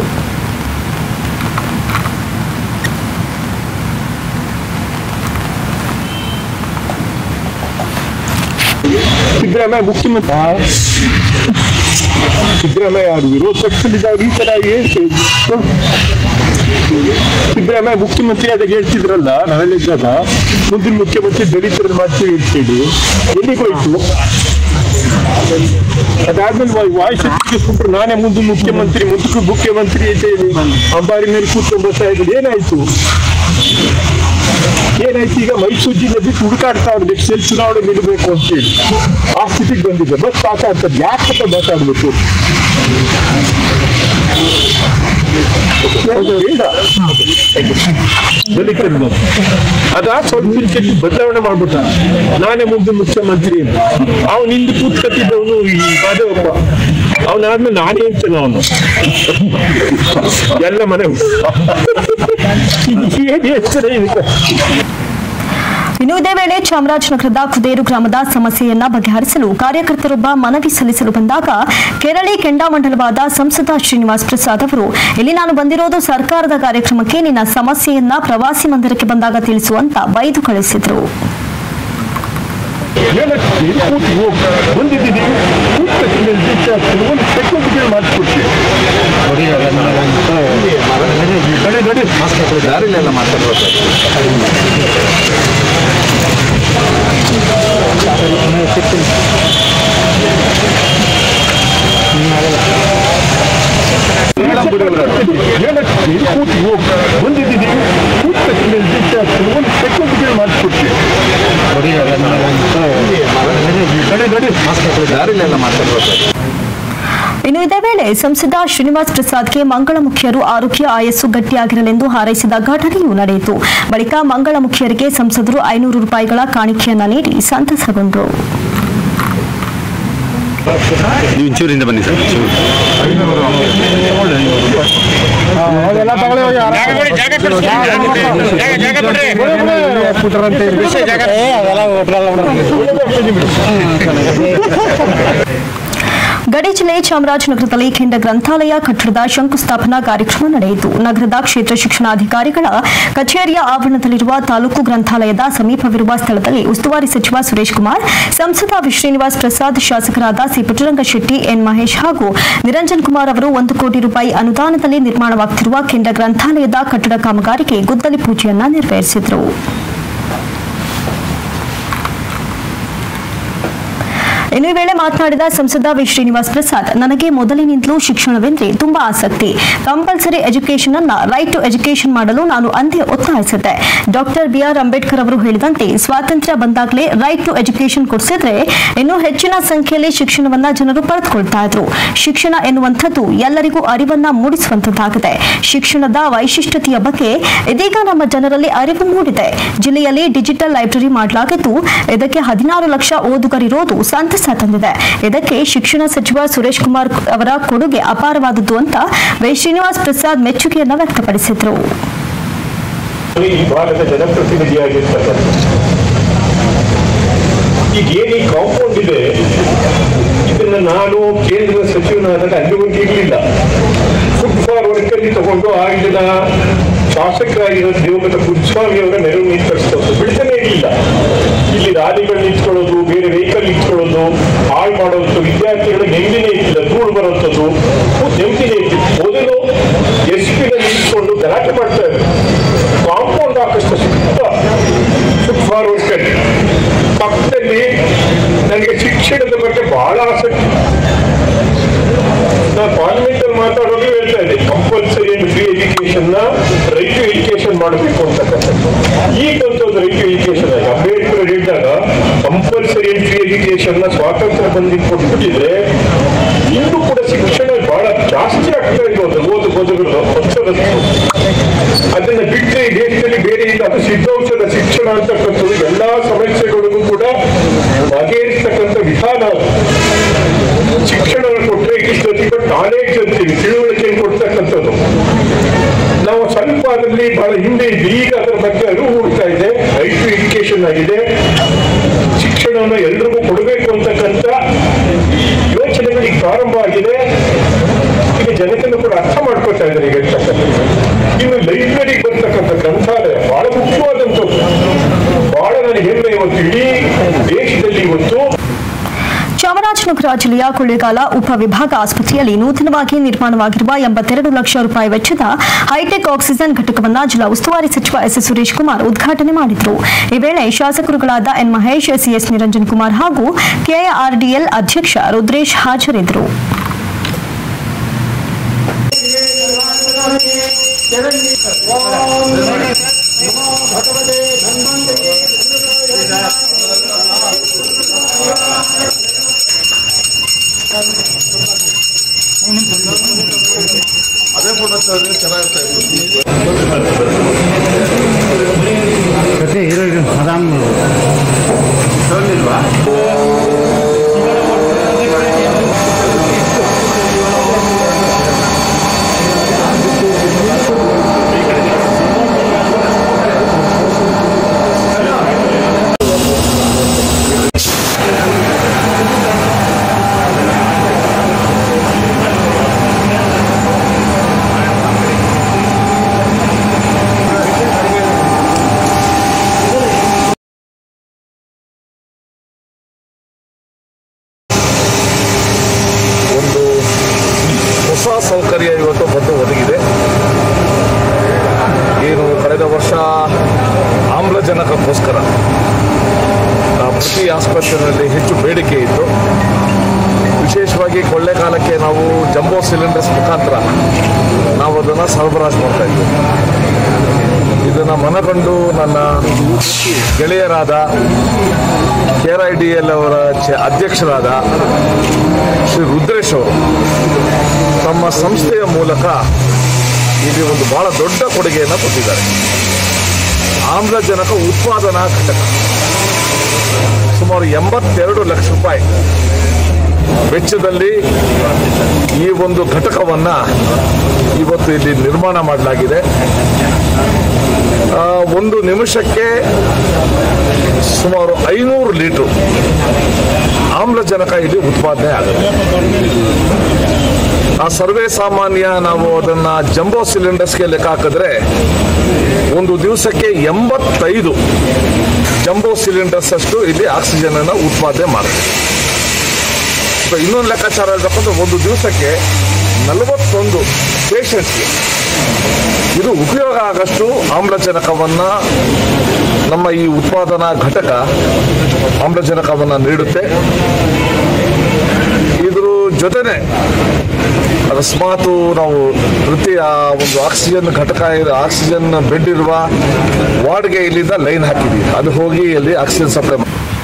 ಸಿದ್ದರಾಮಯ್ಯ ಮುಖ್ಯಮಂತ್ರಿ ಸಿದ್ದರಾಮಯ್ಯ ಅವರು ವಿರೋಧ ಪಕ್ಷದಲ್ಲಿದ್ದಾಗ ಈ ತರ ಹೇಳ್ತಿದ್ರು ಸಿದ್ದರಾಮಯ್ಯ ಮುಖ್ಯಮಂತ್ರಿ ಆದಾಗ ಹೇಳ್ತಿದ್ರಲ್ಲ ನಾವೆಲ್ಲಿದ್ದಾಗ ಮುಂದಿನ ಮುಖ್ಯಮಂತ್ರಿ ದಲಿತರನ್ನು ಮಾಡ್ತೀವಿ ಹೇಳ್ತೀವಿ ಎಲ್ಲಿಗೆ ಹೋಯ್ತು ಅದಾದ್ಮೇಲೆ ವಾಯ್ಸ್ ಎತ್ತಿಸ್ಬಿಟ್ರು ನಾನೇ ಮುಂದೆ ಮುಖ್ಯಮಂತ್ರಿ ಮುಂದಕ್ಕೂ ಮುಖ್ಯಮಂತ್ರಿ ಐತೆ ಅಂಬಾರಿ ಮೇಲೆ ಕೂತ್ಕೊಂಡು ಬರ್ತಾ ಇದ್ರು ಏನಾಯ್ತು ಏನಾಯ್ತು ಈಗ ಮೈಸೂರು ಜಿಲ್ಲೆ ಬಿಟ್ಟು ಹುಡುಕಾಡ್ತಾ ಅವ್ರು ನೆಕ್ಸ್ಟ್ ಎಲ್ಲಿ ಚುನಾವಣೆ ನಿಲ್ಲಬೇಕು ಅಂತೇಳಿ ಆ ಸ್ಥಿತಿಗೆ ಬಂದಿದೆ ಬಸ್ ಮಾತಾಡ್ತಾರೆ ಯಾಕೆ ಮಾತಾಡ್ಬೇಕು ಬೇಡ. ದಲಿತರನ್ನು. ಅದ ಸ್ವಲ್ಪ ದಿನಕ್ಕೆ ಬದಲಾವಣೆ ಮಾಡ್ಬಿಟ್ಟ ನಾನೇ ಮುಂದೆ ಮುಖ್ಯಮಂತ್ರಿ ಅವನು ಹಿಂದೆ ಕೂತ್ಕತ್ತಿದ್ದವನು ಈ ಮಾದೇವಪ್ಪ ಅವನಾದ್ಮೇಲೆ ನಾನೇ ಅಂತಾನೆ ಅವನು ಎಲ್ಲ ಮನೆ ಏನ್ ಹೇಳ್ತಾರೆ ಇದಕ್ಕೆ ಇನ್ನು ಇದೇ ವೇಳೆ ಚಾಮರಾಜನಗರದ ಕುದೇರು ಗ್ರಾಮದ ಸಮಸ್ಯೆಯನ್ನ ಬಗೆಹರಿಸಲು ಕಾರ್ಯಕರ್ತರೊಬ್ಬ ಮನವಿ ಸಲ್ಲಿಸಲು ಬಂದಾಗ ಕೆರಳಿ ಕೆಂಡಾಮಂಡಲವಾದ ಸಂಸದ ಶ್ರೀನಿವಾಸ್ ಪ್ರಸಾದ್ ಅವರು ಇಲ್ಲಿ ನಾನು ಬಂದಿರೋದು ಸರ್ಕಾರದ ಕಾರ್ಯಕ್ರಮಕ್ಕೆ ನಿನ್ನ ಸಮಸ್ಯೆಯನ್ನ ಪ್ರವಾಸಿ ಮಂದಿರಕ್ಕೆ ಬಂದಾಗ ತಿಳಿಸುವಂತ ಬೈದು ಕಳಿಸಿದ್ರು ಹೇಳಕ್ಕೆ ಕೂತು ಹೋಗ್ ಬಂದಿದ್ದೀನಿ ಕೂತ್ಕೊತೀನಿ ಅಂತ ಇಚ್ಛೆ ಆಗ್ತದೆ. ಒಂದು ಸೆಕೆಂಡ್ ಮಾಡಿಸ್ಕೊಡ್ತೀನಿ ನಡಿ ನಡಿ ದಾರಿಲೆಲ್ಲ ಮಾತಾಡ್ಬೋದು ಹೇಳಕ್ಕೆ ಕೂತು ಹೋಗ್ ಬಂದಿದ್ದೀನಿ ಕೂತ್ಕೊತೀನಿ ಅಂತ ಇಚ್ಛೆ ಆಗ್ತದೆ. ಒಂದು ಸೆಕೆಂಡ್ ಮಾಡಿಸ್ಕೊಡ್ತೀನಿ ನಡಿ ನಡಿ ದಾರಿಲೆಲ್ಲ ಮಾತಾಡ್ಬೋದು ಇನ್ನು ಇದೇ ವೇಳೆ ಸಂಸದ ಶ್ರೀನಿವಾಸ್ ಪ್ರಸಾದ್ಗೆ ಮಂಗಳಮುಖಿಯರು ಆರೋಗ್ಯ ಆಯಸ್ಸು ಗಟ್ಟಿಯಾಗಿರಲೆಂದು ಹಾರೈಸಿದ ಘಟನೆಯೂ ನಡೆಯಿತು ಬಳಿಕ ಮಂಗಳಮುಖಿಯರಿಗೆ ಸಂಸದರು ಐನೂರು ರೂಪಾಯಿಗಳ ಕಾಣಿಕೆಯನ್ನ ನೀಡಿ ಸಂತಸಗೊಂಡರು ನೀವು ಇಂಚೂರಿಂದ ಬನ್ನಿ ಸರ್ ಗಡಿ ಜಿಲ್ಲೆ ಚಾಮರಾಜನಗರದಲ್ಲಿ ಖಂಡ ಗ್ರಂಥಾಲಯ ಕಟ್ಟಡದ ಶಂಕುಸ್ಥಾಪನಾ ಕಾರ್ಯಕ್ರಮ ನಡೆಯಿತು ನಗರದ ಕ್ಷೇತ್ರ ಶಿಕ್ಷಣಾಧಿಕಾರಿಗಳ ಕಚೇರಿಯ ಆವರಣದಲ್ಲಿರುವ ತಾಲೂಕು ಗ್ರಂಥಾಲಯದ ಸಮೀಪವಿರುವ ಸ್ಥಳದಲ್ಲಿ ಉಸ್ತುವಾರಿ ಸಚಿವ ಸುರೇಶ್ ಕುಮಾರ್ ಸಂಸದ ವಿ ಶ್ರೀನಿವಾಸ್ ಪ್ರಸಾದ್ ಶಾಸಕರಾದ ಸಿ ಪುಟ್ಟರಂಗ ಶೆಟ್ಟಿ ಎನ್ ಮಹೇಶ್ ಹಾಗೂ ನಿರಂಜನ್ ಕುಮಾರ್ ಅವರು ಒಂದು ಕೋಟಿ ರೂಪಾಯಿ ಅನುದಾನದಲ್ಲಿ ನಿರ್ಮಾಣವಾಗುತ್ತಿರುವ ಖಂಡ ಗ್ರಂಥಾಲಯದ ಕಟ್ಟಡ ಕಾಮಗಾರಿಗೆ ಗುದ್ದಲಿ ಪೂಜೆಯನ್ನ ನೆರವೇರಿಸಿದರು ಇನ್ನು ಈ ವೇಳೆ ಮಾತನಾಡಿದ ಸಂಸದ ವಿ ಶ್ರೀನಿವಾಸ್ ಪ್ರಸಾದ್ ನನಗೆ ಮೊದಲಿನಿಂದಲೂ ಶಿಕ್ಷಣವೆಂದ್ರೆ ತುಂಬಾ ಆಸಕ್ತಿ ಕಂಪಲ್ಸರಿ ಎಜುಕೇಶನ್ ಅನ್ನ ರೈಟ್ ಟು ಎಜುಕೇಶನ್ ಮಾಡಲು ನಾನು ಅಂದೇ ಒತ್ತಾಯಿಸಿದ್ದೆ ಡಾಕ್ಟರ್ ಬಿಆರ್ ಅಂಬೇಡ್ಕರ್ ಅವರು ಹೇಳಿದಂತೆ ಸ್ವಾತಂತ್ರ್ಯ ಬಂದಾಗಲೇ ರೈಟ್ ಟು ಎಜುಕೇಶನ್ ಕೊಡಿಸಿದ್ರೆ ಇನ್ನೂ ಹೆಚ್ಚಿನ ಸಂಖ್ಯೆಯಲ್ಲಿ ಶಿಕ್ಷಣವನ್ನ ಜನರು ಪಡೆದುಕೊಳ್ತಾ ಇದ್ರು ಶಿಕ್ಷಣ ಎನ್ನುವಂಥದ್ದು ಎಲ್ಲರಿಗೂ ಅರಿವನ್ನ ಮೂಡಿಸುವಂತದ್ದಾಗಿದೆ ಶಿಕ್ಷಣದ ವೈಶಿಷ್ಟ್ಯತೆಯ ಬಗ್ಗೆ ಇದೀಗ ನಮ್ಮ ಜನರಲ್ಲಿ ಅರಿವು ಮೂಡಿದೆ ಜಿಲ್ಲೆಯಲ್ಲಿ ಡಿಜಿಟಲ್ ಲೈಬ್ರರಿ ಮಾಡಲಾಗಿದ್ದು ಇದಕ್ಕೆ ಹದಿನಾರು ಲಕ್ಷ ಓದುಗರಿರೋದು ಸಂತಸ ತಂದಿದೆ ಇದಕ್ಕೆ ಶಿಕ್ಷಣ ಸಚಿವ ಸುರೇಶ್ ಕುಮಾರ್ ಅವರ ಕೊಡುಗೆ ಅಪಾರವಾದದ್ದು ಅಂತ ವೈ ಶ್ರೀನಿವಾಸ್ ಪ್ರಸಾದ್ ಮೆಚ್ಚುಗೆಯನ್ನ ವ್ಯಕ್ತಪಡಿಸಿದ್ರು ಈ ಭಾಗದ ಜನಪ್ರತಿನಿಧಿಯಾಗಿರ್ತಕ್ಕಂಥ ಈಗ ಏನು ಈ ಕಾಂಪೌಂಡ್ ಇದೆ ಇದನ್ನ ನಾನು ಕೇಂದ್ರ ಸಚಿವನಾದಾಗ ಅಲ್ಲಿ ಹೋಗಿ ಇರಲಿಲ್ಲ ಫುಡ್ ಫಾರ್ ವರ್ಕ್ ಅಲ್ಲಿ ತಗೊಂಡು ಆಗಿನ ಶಾಸಕರಾಗಿರೋ ದಿವಂಗತ ಕುರುಸ್ವಾಮಿ ಅವರ ನೆರವು ನಿಂತರಿಸ್ಕೊಂಡು ಬಿಡ್ತಾನೆ ಇರಲಿಲ್ಲ ಇಲ್ಲಿ ದಾರಿಗಳು ನಿಂತ್ಕೊಳ್ಳೋದು ಬೇರೆ ವೆಹಿಕಲ್ ನಿಂತ್ಕೊಳ್ಳೋದು ಹಾಳು ಮಾಡೋದು ವಿದ್ಯಾರ್ಥಿಗಳ ನೆಮ್ಮದಿನೇ ಇದ್ದಿಲ್ಲ ಧೂಳು ಬರುವಂಥದ್ದು ನೆಮ್ಮದಿನೇ ಇದ್ದಿಲ್ಲ ಮೊದಲು ಎಸ್ ಪಿ ನಿಂತ್ಕೊಂಡು ಗಲಾಟೆ ಮಾಡ್ತಾ ಇದ್ರು ಕಾಂಪೌಂಡ್ ಹಾಕಷ್ಟು ಸುತ್ತ ಫುಡ್ ಫಾರ್ವರ್ಡ್ ಕಡೆ ಪಕ್ಕದಲ್ಲಿ ನನಗೆ ಶಿಕ್ಷಣದ ಬಗ್ಗೆ ಬಹಳ ಆಸಕ್ತಿ ನಾನು ಪಾರ್ಲಿಮೆಂಟ್ ಅಲ್ಲಿ ಮಾತಾಡೋದು ಹೇಳ್ತಾ ಇದ್ದೆ ಕಂಪಲ್ಸರಿ ಅಂಡ್ ಫ್ರೀ ಎಜುಕೇಶನ್ ನ ರೈಟ್ ಟು ಎಜುಕೇಶನ್ ಮಾಡಬೇಕು ಅಂತಕ್ಕಂಥದ್ದು ಈಗಂತೂ ಅದು ರೈಟ್ ಟು ಎಜುಕೇಶನ್ ಆಗಿ ಅಂಬೇಡ್ಕರ್ ಹೇಳಿದಾಗ ಕಂಪಲ್ಸರಿ ಅಂಡ್ ಫ್ರೀ ಎಜುಕೇಶನ್ ನ ಸ್ವಾತಂತ್ರ್ಯ ಬಂದಿ ಕೊಟ್ಬಿಟ್ಟಿದ್ರೆ ಇನ್ನೂ ಕೂಡ ಶಿಕ್ಷಣ ಬಹಳ ಜಾಸ್ತಿ ಆಗ್ತಾ ಇರೋದು ಓದು ಓದುಗಳು ಒತ್ತಡದ್ದು ಅದನ್ನ ಬಿಟ್ಟರೆ ಈ ದೇಶದಲ್ಲಿ ಬೇರೆ ಇಲ್ಲ ಅದು ಸಿದ್ಧಾಂಶದ ಶಿಕ್ಷಣ ಅಂತಕ್ಕಂಥದ್ದು ಎಲ್ಲಾ ಸಮಸ್ಯೆಗಳಿಗೂ ಕೂಡ ಬಗೆಹರಿಸ್ತಕ್ಕಂಥ ವಿಧಾನ ಅದು ಶಿಕ್ಷಣವನ್ನು ಕೊಟ್ಟರೆ ಇಷ್ಟೊತ್ತಿಗೆ ನಾಲೆಡ್ಜ್ ಅಂತೀವಿ ತಿಳುವಳಿಕೆಯನ್ನು ಕೊಡ್ತಕ್ಕಂಥದ್ದು ನಾವು ಸ್ವಲ್ಪ ಅದರಲ್ಲಿ ಬಹಳ ಹಿಂದೆ ಇದ್ವಿ ಈಗ ಅದರ ಬಗ್ಗೆ ಅರಿವು ಮೂಡ್ತಾ ಇದೆ ರೈಟ್ ಟು ಎಜುಕೇಶನ್ ಆಗಿದೆ ಶಿಕ್ಷಣವನ್ನು ಎಲ್ರಿಗೂ ಕೊಡಬೇಕು ಅಂತಕ್ಕಂಥ ಯೋಚನೆಗಳಿಗೆ ಪ್ರಾರಂಭ ಆಗಿದೆ ಈಗ ಜನತೆಯನ್ನು ಕೂಡ ಅರ್ಥ ಮಾಡ್ಕೊತಾ ಇದ್ದಾರೆ ಈಗ ಇರ್ತಕ್ಕಂಥದ್ದು ಇನ್ನು ಲೈಬ್ರರಿಗೆ ಬರ್ತಕ್ಕಂಥ ಗ್ರಂಥಾಲಯ ಬಹಳ ಮುಖ್ಯವಾದಂಥದ್ದು ಬಹಳ ನನಗೆ ಹೆಮ್ಮೆ ಇವತ್ತು ಇಡೀ ದೇಶದಲ್ಲಿ ಇವತ್ತು ಚಾಮರಾಜನಗರ ಜಿಲ್ಲೆಯ ಕೊಳ್ಳೇಗಾಲ ಉಪವಿಭಾಗ ಆಸ್ಪತ್ರೆಯಲ್ಲಿ ನೂತನವಾಗಿ ನಿರ್ಮಾಣವಾಗಿರುವ ಎಂಬತ್ತೆರಡು ಲಕ್ಷ ರೂಪಾಯಿ ವೆಚ್ಚದ ಹೈಟೆಕ್ ಆಕ್ಸಿಜನ್ ಘಟಕವನ್ನು ಜಿಲ್ಲಾ ಉಸ್ತುವಾರಿ ಸಚಿವ ಎಸ್ ಎಸ್ ಸುರೇಶ್ ಕುಮಾರ್ ಉದ್ಘಾಟನೆ ಮಾಡಿದರು ಈ ವೇಳೆ ಶಾಸಕರುಗಳಾದ ಎನ್ ಮಹೇಶ್ ಸಿಎಸ್ ನಿರಂಜನ್ ಕುಮಾರ್ ಹಾಗೂ ಕೆಆರ್ಡಿಎಲ್ ಅಧ್ಯಕ್ಷ ರುದ್ರೇಶ್ ಹಾಜರಿದ್ದರು ಅದೇ ಫೋಟೋ ಚೆನ್ನಾಗಿರ್ತಾ ಜೊತೆ ಇರೋ ಆರಾಮ್ ಒಂದು ಹೊಸ ಸೌಕರ್ಯ ಇವತ್ತು ಬಂದು ಒದಗಿದೆ ಏನು ಕಳೆದ ವರ್ಷ ಆಮ್ಲಜನಕಕ್ಕೋಸ್ಕರ ಆ, ಪ್ರತಿ ಆಸ್ಪತ್ರೆಯಲ್ಲಿ ಹೆಚ್ಚು ಬೇಡಿಕೆ ಇತ್ತು ವಿಶೇಷವಾಗಿ ಕೊಳ್ಳೆಗಾಲಕ್ಕೆ ನಾವು ಜಂಬೋ ಸಿಲಿಂಡರ್ಸ್ ಮುಖಾಂತರ ನಾವು ಅದನ್ನು ಸರಬರಾಜು ಮಾಡ್ತಾ ಇದ್ವಿ ಇದನ್ನು ಮನಗಂಡು ನನ್ನ ಗೆಳೆಯರಾದ ಕೆಆರ್ ಐ ಡಿ ಎಲ್ ಅವರ ಚೆ- ಅಧ್ಯಕ್ಷರಾದ ಶ್ರೀ ರುದ್ರೇಶ್ ಅವರು ತಮ್ಮ ಸಂಸ್ಥೆಯ ಮೂಲಕ ಇಲ್ಲಿ ಒಂದು ಬಹಳ ದೊಡ್ಡ ಕೊಡುಗೆಯನ್ನು ಕೊಟ್ಟಿದ್ದಾರೆ ಆಮ್ಲಜನಕ ಉತ್ಪಾದನಾ ಘಟಕ ಸುಮಾರು ಎಂಬತ್ತೆರಡು ಲಕ್ಷ ರೂಪಾಯಿ ವೆಚ್ಚದಲ್ಲಿ ಈ ಒಂದು ಘಟಕವನ್ನ ಇವತ್ತು ಇಲ್ಲಿ ನಿರ್ಮಾಣ ಮಾಡಲಾಗಿದೆ ಆ, ಒಂದು ನಿಮಿಷಕ್ಕೆ ಸುಮಾರು ಐನೂರು ಲೀಟರ್ ಆಮ್ಲಜನಕ ಇಲ್ಲಿ ಉತ್ಪಾದನೆ ಆಗುತ್ತೆ ಆ ಸರ್ವೇ ಸಾಮಾನ್ಯ ನಾವು ಅದನ್ನ ಜಂಬೋ ಸಿಲಿಂಡರ್ಸ್ಗೆ ಲೆಕ್ಕ ಹಾಕಿದ್ರೆ ಒಂದು ದಿವಸಕ್ಕೆ ಎಂಬತ್ತೈದು ಜಂಬೋ ಸಿಲಿಂಡರ್ಸ್ ಅಷ್ಟು ಇಲ್ಲಿ ಆಕ್ಸಿಜನ್ ಅನ್ನ ಉತ್ಪಾದನೆ ಮಾಡುತ್ತೆ ಸೊ ಇನ್ನೊಂದು ಲೆಕ್ಕಾಚಾರ ಹೇಳ್ಬೇಕಂದ್ರೆ ಒಂದು ದಿವಸಕ್ಕೆ ನಲವತ್ತೊಂದು ಪೇಷಂಟ್ಸ್ಗೆ ಇದು ಉಪಯೋಗ ಆಗಷ್ಟು ಆಮ್ಲಜನಕವನ್ನ ನಮ್ಮ ಈ ಉತ್ಪಾದನಾ ಘಟಕ ಆಮ್ಲಜನಕವನ್ನು ನೀಡುತ್ತೆ ಇದ್ರ ಜೊತೆನೆ ಅಕಸ್ಮಾತ್ ನಾವು ಪ್ರತಿ ಆ ಒಂದು ಆಕ್ಸಿಜನ್ ಘಟಕ ಇರೋ ಆಕ್ಸಿಜನ್ ಬೆಡ್ ಇರುವ ವಾರ್ಡ್ಗೆ ಇಲ್ಲಿಂದ ಲೈನ್ ಹಾಕಿದ್ದೀವಿ ಅದು ಹೋಗಿ ಅಲ್ಲಿ ಆಕ್ಸಿಜನ್ ಸಪ್ಲೈ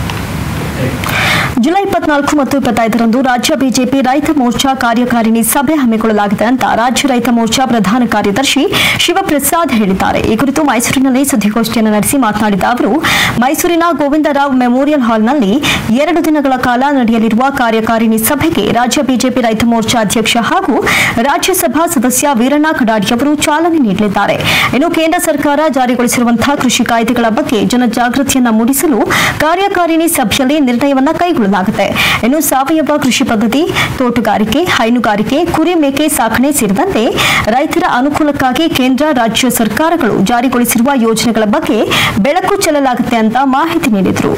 ಜುಲೈ ಇಪ್ಪತ್ನಾಲ್ಕು ಮತ್ತು ಇಪ್ಪತ್ತೈದರಂದು ರಾಜ್ಯ ಬಿಜೆಪಿ ರೈತ ಮೋರ್ಚಾ ಕಾರ್ಯಕಾರಿಣಿ ಸಭೆ ಹಮ್ಮಿಕೊಳ್ಳಲಾಗಿದೆ ಅಂತ ರಾಜ್ಯ ರೈತ ಮೋರ್ಚಾ ಪ್ರಧಾನ ಕಾರ್ಯದರ್ಶಿ ಶಿವಪ್ರಸಾದ್ ಹೇಳಿದ್ದಾರೆ ಈ ಕುರಿತು ಮೈಸೂರಿನಲ್ಲಿ ಸುದ್ದಿಗೋಷ್ಠಿಯನ್ನು ನಡೆಸಿ ಮಾತನಾಡಿದ ಅವರು ಮೈಸೂರಿನ ಗೋವಿಂದರಾವ್ ಮೆಮೋರಿಯಲ್ ಹಾಲ್ನಲ್ಲಿ ಎರಡು ದಿನಗಳ ಕಾಲ ನಡೆಯಲಿರುವ ಕಾರ್ಯಕಾರಿಣಿ ಸಭೆಗೆ ರಾಜ್ಯ ಬಿಜೆಪಿ ರೈತ ಮೋರ್ಚಾ ಅಧ್ಯಕ್ಷ ಹಾಗೂ ರಾಜ್ಯಸಭಾ ಸದಸ್ಯ ವೀರಣ್ಣ ಕಡಾಡಿಯವರು ಚಾಲನೆ ನೀಡಲಿದ್ದಾರೆ ಇನ್ನು ಕೇಂದ್ರ ಸರ್ಕಾರ ಜಾರಿಗೊಳಿಸಿರುವಂತಹ ಕೃಷಿ ಕಾಯ್ದೆಗಳ ಬಗ್ಗೆ ಜನಜಾಗೃತಿಯನ್ನ ಮೂಡಿಸಲು ಕಾರ್ಯಕಾರಿಣಿ ಸಭೆಯಲ್ಲಿ ನಿರ್ಣಯವನ್ನ ಕೈಗೊಳ್ಳಲಾಗುತ್ತೆ ಇನ್ನು ಸಾವಯವ ಕೃಷಿ ಪದ್ಧತಿ ತೋಟಗಾರಿಕೆ ಹೈನುಗಾರಿಕೆ ಕುರಿ ಮೇಕೆ ಸಾಕಣೆ ಸೇರಿದಂತೆ ರೈತರ ಅನುಕೂಲಕ್ಕಾಗಿ ಕೇಂದ್ರ ರಾಜ್ಯ ಸರ್ಕಾರಗಳು ಜಾರಿಗೊಳಿಸಿರುವ ಯೋಜನೆಗಳ ಬಗ್ಗೆ ಬೆಳಕು ಚೆಲ್ಲಲಾಗುತ್ತೆ ಅಂತ ಮಾಹಿತಿ ನೀಡಿದರು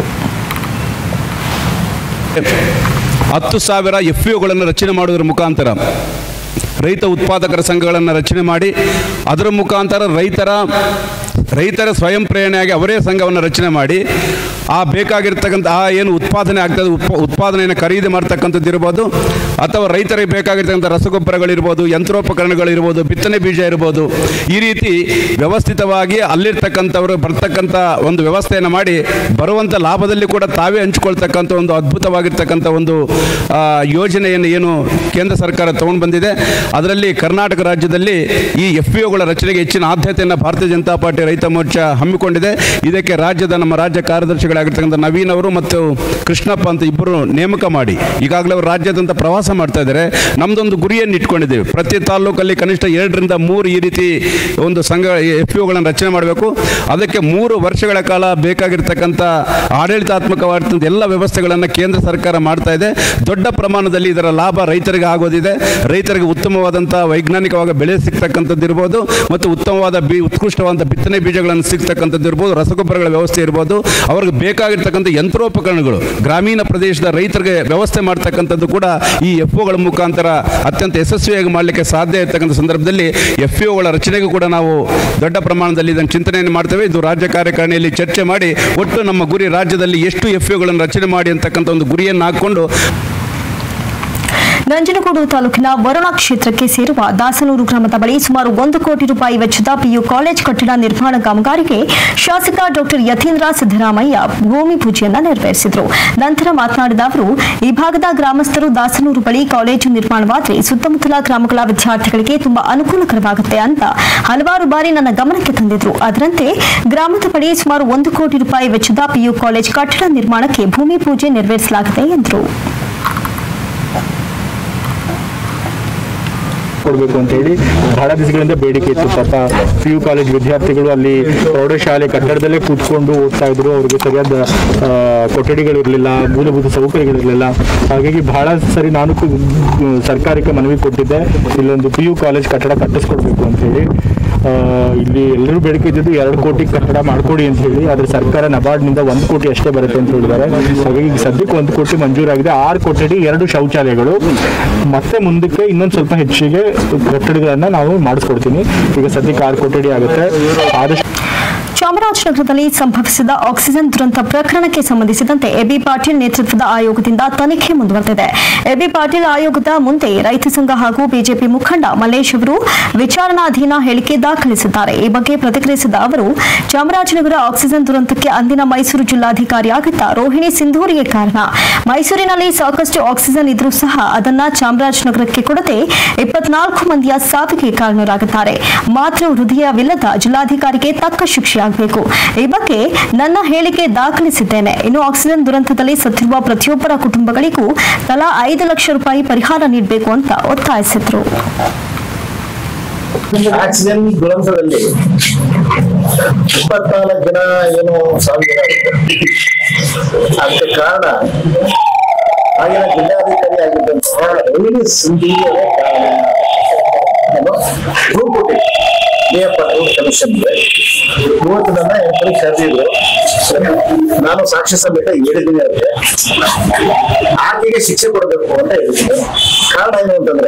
ಹತ್ತು ಸಾವಿರ ಎಫ್ ಯುಗಳನ್ನು ರಚನೆ ಮಾಡುವುದರ ಮುಖಾಂತರ ರೈತ ಉತ್ಪಾದಕರ ಸಂಘಗಳನ್ನು ರಚನೆ ಮಾಡಿ ಅದರ ಮುಖಾಂತರ ರೈತರ ರೈತರ ಸ್ವಯಂ ಪ್ರೇರಣೆಯಾಗಿ ಅವರೇ ಸಂಘವನ್ನು ರಚನೆ ಮಾಡಿ ಆ ಬೇಕಾಗಿರ್ತಕ್ಕಂಥ ಆ ಏನು ಉತ್ಪಾದನೆ ಆಗ್ತದೆ ಉತ್ಪ ಉತ್ಪಾದನೆಯನ್ನು ಖರೀದಿ ಮಾಡ್ತಕ್ಕಂಥದ್ದು ಇರ್ಬೋದು ಅಥವಾ ರೈತರಿಗೆ ಬೇಕಾಗಿರ್ತಕ್ಕಂಥ ರಸಗೊಬ್ಬರಗಳಿರ್ಬೋದು ಯಂತ್ರೋಪಕರಣಗಳಿರ್ಬೋದು ಬಿತ್ತನೆ ಬೀಜ ಇರ್ಬೋದು ಈ ರೀತಿ ವ್ಯವಸ್ಥಿತವಾಗಿ ಅಲ್ಲಿರ್ತಕ್ಕಂಥವರು ಬರ್ತಕ್ಕಂಥ ಒಂದು ವ್ಯವಸ್ಥೆಯನ್ನು ಮಾಡಿ ಬರುವಂಥ ಲಾಭದಲ್ಲಿ ಕೂಡ ತಾವೇ ಹಂಚಿಕೊಳ್ತಕ್ಕಂಥ ಒಂದು ಅದ್ಭುತವಾಗಿರ್ತಕ್ಕಂಥ ಒಂದು ಆ, ಯೋಜನೆಯನ್ನು ಏನು ಕೇಂದ್ರ ಸರ್ಕಾರ ತಗೊಂಡು ಬಂದಿದೆ ಅದರಲ್ಲಿ ಕರ್ನಾಟಕ ರಾಜ್ಯದಲ್ಲಿ ಈ ಎಫ್ ಪಿ ಒಗಳ ರಚನೆಗೆ ಹೆಚ್ಚಿನ ಆದ್ಯತೆಯನ್ನು ಭಾರತೀಯ ಜನತಾ ಪಾರ್ಟಿ ರೈತ ಮೋರ್ಚಾ ಹಮ್ಮಿಕೊಂಡಿದೆ ಇದಕ್ಕೆ ರಾಜ್ಯದ ನಮ್ಮ ರಾಜ್ಯ ಕಾರ್ಯದರ್ಶಿಗಳಾಗಿರ್ತಕ್ಕಂಥ ನವೀನ್ ಅವರು ಮತ್ತು ಕೃಷ್ಣಪ್ಪ ಅಂತ ಇಬ್ಬರು ನೇಮಕ ಮಾಡಿ ಈಗಾಗಲೇ ಅವರು ರಾಜ್ಯಾದ್ಯಂತ ಪ್ರವಾಸ ಮಾಡ್ತಾ ಇದ್ದಾರೆ ನಮ್ಮದೊಂದು ಗುರಿಯನ್ನು ಇಟ್ಕೊಂಡಿದ್ದೇವೆ ಪ್ರತಿ ತಾಲೂಕಲ್ಲಿ ಕನಿಷ್ಠ ಎರಡರಿಂದ ಮೂರು ಈ ರೀತಿ ಒಂದು ಸಂಘ ಎಫ್ ಗಳನ್ನು ರಚನೆ ಮಾಡಬೇಕು ಅದಕ್ಕೆ ಮೂರು ವರ್ಷಗಳ ಕಾಲ ಬೇಕಾಗಿರ್ತಕ್ಕಂಥ ಆಡಳಿತಾತ್ಮಕವಾಗಿರ್ತಕ್ಕಂಥ ಎಲ್ಲ ವ್ಯವಸ್ಥೆಗಳನ್ನು ಕೇಂದ್ರ ಸರ್ಕಾರ ಮಾಡ್ತಾ ಇದೆ ದೊಡ್ಡ ಪ್ರಮಾಣದಲ್ಲಿ ಇದರ ಲಾಭ ರೈತರಿಗೆ ಆಗೋದಿದೆ ರೈತರಿಗೆ ಉತ್ತಮವಾದಂಥ ವೈಜ್ಞಾನಿಕವಾಗಿ ಬೆಳೆ ಸಿಗ್ತಕ್ಕಂಥದ್ದು ಇರ್ಬೋದು ಮತ್ತು ಉತ್ತಮವಾದ ಬಿ ಉತ್ಕೃಷ್ಟವಾದ ಬಿತ್ತನೆ ಬೀಜಗಳನ್ನು ಸಿಗ್ತಕ್ಕಂಥದ್ದು ಇರ್ಬೋದು ರಸಗೊಬ್ಬರಗಳ ವ್ಯವಸ್ಥೆ ಇರ್ಬೋದು ಅವ್ರಿಗೆ ಬೇಕಾಗಿರ್ತಕ್ಕಂಥ ಯಂತ್ರೋಪಕರಣಗಳು ಗ್ರಾಮೀಣ ಪ್ರದೇಶದ ರೈತರಿಗೆ ವ್ಯವಸ್ಥೆ ಮಾಡ್ತಕ್ಕಂಥದ್ದು ಕೂಡ ಈ ಎಫ್ ಒಗಳ ಮುಖಾಂತರ ಅತ್ಯಂತ ಯಶಸ್ವಿಯಾಗಿ ಮಾಡಲಿಕ್ಕೆ ಸಾಧ್ಯ ಇರ್ತಕ್ಕಂಥ ಸಂದರ್ಭದಲ್ಲಿ ಎಫ್ ಒಗಳ ರಚನೆಗೂ ಕೂಡ ನಾವು ದೊಡ್ಡ ಪ್ರಮಾಣದಲ್ಲಿ ಇದನ್ನು ಚಿಂತನೆಯನ್ನು ಮಾಡ್ತೇವೆ ಇದು ರಾಜ್ಯ ಕಾರ್ಯಕಾರಿಣಿಯಲ್ಲಿ ಚರ್ಚೆ ಮಾಡಿ ಒಟ್ಟು ನಮ್ಮ ಗುರಿ ರಾಜ್ಯದಲ್ಲಿ ಎಷ್ಟು ಎಫ್ ಒಗಳನ್ನು ರಚನೆ ಮಾಡಿ ಅಂತಕ್ಕಂಥ ಒಂದು ಗುರಿಯನ್ನು ಹಾಕ್ಕೊಂಡು ನಂಜನಗೂಡು ತಾಲೂಕಿನ ವರುಣಾ ಕ್ಷೇತ್ರಕ್ಕೆ ಸೇರುವ ದಾಸನೂರು ಗ್ರಾಮದ ಬಳಿ ಸುಮಾರು ಒಂದು ಕೋಟಿ ರೂಪಾಯಿ ವೆಚ್ಚದ ಪಿಯು ಕಾಲೇಜ್ ಕಟ್ಟಡ ನಿರ್ಮಾಣ ಕಾಮಗಾರಿಗೆ ಶಾಸಕ ಡಾಕ್ಟರ್ ಯತೀಂದ್ರ ಸಿದ್ದರಾಮಯ್ಯ ಭೂಮಿ ಪೂಜೆಯನ್ನ ನೆರವೇರಿಸಿದರು ನಂತರ ಮಾತನಾಡಿದ ಅವರು ಈ ಭಾಗದ ಗ್ರಾಮಸ್ಥರು ದಾಸನೂರು ಬಳಿ ಕಾಲೇಜು ನಿರ್ಮಾಣವಾದರೆ ಸುತ್ತಮುತ್ತಲ ಗ್ರಾಮಗಳ ವಿದ್ಯಾರ್ಥಿಗಳಿಗೆ ತುಂಬಾ ಅನುಕೂಲಕರವಾಗುತ್ತೆ ಅಂತ ಹಲವಾರು ಬಾರಿ ನನ್ನ ಗಮನಕ್ಕೆ ತಂದಿದ್ರು ಅದರಂತೆ ಗ್ರಾಮದ ಬಳಿ ಸುಮಾರು ಒಂದು ಕೋಟಿ ರೂಪಾಯಿ ವೆಚ್ಚದ ಪಿಯು ಕಾಲೇಜ್ ಕಟ್ಟಡ ನಿರ್ಮಾಣಕ್ಕೆ ಭೂಮಿ ಪೂಜೆ ನೆರವೇರಿಸಲಾಗಿದೆ ಎಂದರು ಕೊಡಬೇಕು ಅಂತ ಹೇಳಿ ಬಹಳ ದಿವಸಗಳಿಂದ ಬೇಡಿಕೆ ಇತ್ತು ಪಾಪ ಪಿ ಯು ಕಾಲೇಜ್ ವಿದ್ಯಾರ್ಥಿಗಳು ಅಲ್ಲಿ ಪ್ರೌಢಶಾಲೆ ಕಟ್ಟಡದಲ್ಲೇ ಕೂತ್ಕೊಂಡು ಓದ್ತಾ ಇದ್ರು ಅವ್ರಿಗೆ ಸರಿಯಾದ ಆ, ಕೊಠಡಿಗಳಿರಲಿಲ್ಲ ಮೂಲಭೂತ ಸೌಕರ್ಯಗಳಿರಲಿಲ್ಲ ಹಾಗಾಗಿ ಬಹಳ ಸರಿ ನಾನು ಕು- ಸರ್ಕಾರಕ್ಕೆ ಮನವಿ ಕೊಟ್ಟಿದ್ದೆ ಇಲ್ಲೊಂದು ಪಿ ಯು ಕಾಲೇಜ್ ಕಟ್ಟಡ ಕಟ್ಟಿಸ್ಕೊಡ್ಬೇಕು ಅಂತ ಹೇಳಿ ಆ, ಇಲ್ಲಿ ಎಲ್ಲರೂ ಬೇಡಿಕೆ ಇದ್ದಿದ್ದು ಎರಡು ಕೋಟಿ ಕಟ್ಟಡ ಮಾಡ್ಕೊಡಿ ಅಂತ ಹೇಳಿ ಆದ್ರೆ ಸರ್ಕಾರ ನಬಾರ್ಡ್ನಿಂದ ಒಂದು ಕೋಟಿ ಅಷ್ಟೇ ಬರುತ್ತೆ ಅಂತ ಹೇಳಿದ್ದಾರೆ ಹಾಗಾಗಿ ಈಗ ಸದ್ಯಕ್ಕೆ ಒಂದು ಕೋಟಿ ಮಂಜೂರಾಗಿದೆ ಆರು ಕೊಠಡಿ ಎರಡು ಶೌಚಾಲಯಗಳು ಮತ್ತೆ ಮುಂದಕ್ಕೆ ಇನ್ನೊಂದು ಸ್ವಲ್ಪ ಹೆಚ್ಚಿಗೆ ಕಟ್ಟಡಗಳನ್ನ ನಾವು ಮಾಡಿಸ್ಕೊಡ್ತೀನಿ ಈಗ ಸದ್ಯಕ್ಕೆ ಆರು ಕೊಠಡಿ ಆಗುತ್ತೆ ಆದಷ್ಟು ಚಾಮರಾಜನಗರದಲ್ಲಿ ಸಂಭವಿಸಿದ ಆಕ್ಸಿಜನ್ ದುರಂತ ಪ್ರಕರಣಕ್ಕೆ ಸಂಬಂಧಿಸಿದಂತೆ ಎಬಿ ಪಾಟೀಲ್ ನೇತೃತ್ವದ ಆಯೋಗದಿಂದ ತನಿಖೆ ಮುಂದುವರೆದಿದೆ ಎಬಿ ಪಾಟೀಲ್ ಆಯೋಗದ ಮುಂದೆ ರೈತ ಸಂಘ ಹಾಗೂ ಬಿಜೆಪಿ ಮುಖಂಡ ಮಲ್ಲೇಶ್ ಅವರು ವಿಚಾರಣಾಧೀನ ಹೇಳಿಕೆ ದಾಖಲಿಸಿದ್ದಾರೆ ಈ ಬಗ್ಗೆ ಪ್ರತಿಕ್ರಿಯಿಸಿದ ಅವರು ಚಾಮರಾಜನಗರ ಆಕ್ಸಿಜನ್ ದುರಂತಕ್ಕೆ ಅಂದಿನ ಮೈಸೂರು ಜಿಲ್ಲಾಧಿಕಾರಿಯಾಗಿದ್ದ ರೋಹಿಣಿ ಸಿಂಧೂರಿಗೆ ಕಾರಣ ಮೈಸೂರಿನಲ್ಲಿ ಸಾಕಷ್ಟು ಆಕ್ಸಿಜನ್ ಇದ್ರೂ ಸಹ ಅದನ್ನ ಚಾಮರಾಜನಗರಕ್ಕೆ ಕೊಡದೆ ಇಪ್ಪತ್ನಾಲ್ಕು ಮಂದಿಯ ಸಾವಿಗೆ ಕಾರಣರಾಗಿದ್ದಾರೆ ಮಾತ್ರ ಹೃದಯವಿಲ್ಲದ ಜಿಲ್ಲಾಧಿಕಾರಿಗೆ ತಕ್ಕ ಶಿಕ್ಷೆಯಾಗಬೇಕು ಈ ಬಗ್ಗೆ ನನ್ನ ಹೇಳಿಕೆ ದಾಖಲಿಸಿದ್ದೇನೆ ಇನ್ನು ಆಕ್ಸಿಜನ್ ದುರಂತದಲ್ಲಿ ಸತ್ತಿರುವ ಪ್ರತಿಯೊಬ್ಬರ ಕುಟುಂಬಗಳಿಗೂ ತಲಾ ಐದು ಲಕ್ಷ ರೂಪಾಯಿ ಪರಿಹಾರ ನೀಡಬೇಕು ಅಂತ ಒತ್ತಾಯಿಸಿದ್ರು ಆಕ್ಸಿಜನ್ ದುರಂತದಲ್ಲಿ ಇಪ್ಪತ್ನಾಲ್ಕು ಜನ ಏನು ಸಾವಿರಾಗಿದೆ ಅದಕ್ಕೆ ಕಾರಣ ಆಗಿನ ಜಿಲ್ಲಾಧಿಕಾರಿ ಆಗಿದ್ದಂತಹ ರೋಹಿಣಿ ಸಿಂಧಿಯವರೇ ಕಾರಣ ಏನು? ದೂರು ಕೊಟ್ಟಿದ್ರು ಡಿಎಫ್ ಕಮಿಷನ್ಗೆ ಇವತ್ತು ನನ್ನ ಎಂಟ್ರಿ ಕರೆದಿದ್ರು ನಾನು ಸಾಕ್ಷಿ ಸಮೇತ ಹೇಳಿದ್ದೀನಿ ಅವ್ರಿಗೆ ಆಕೆಗೆ ಶಿಕ್ಷೆ ಕೊಡಬೇಕು ಅಂತ ಹೇಳಿದ್ರು ಕಾರಣ ಏನು ಅಂತಂದ್ರೆ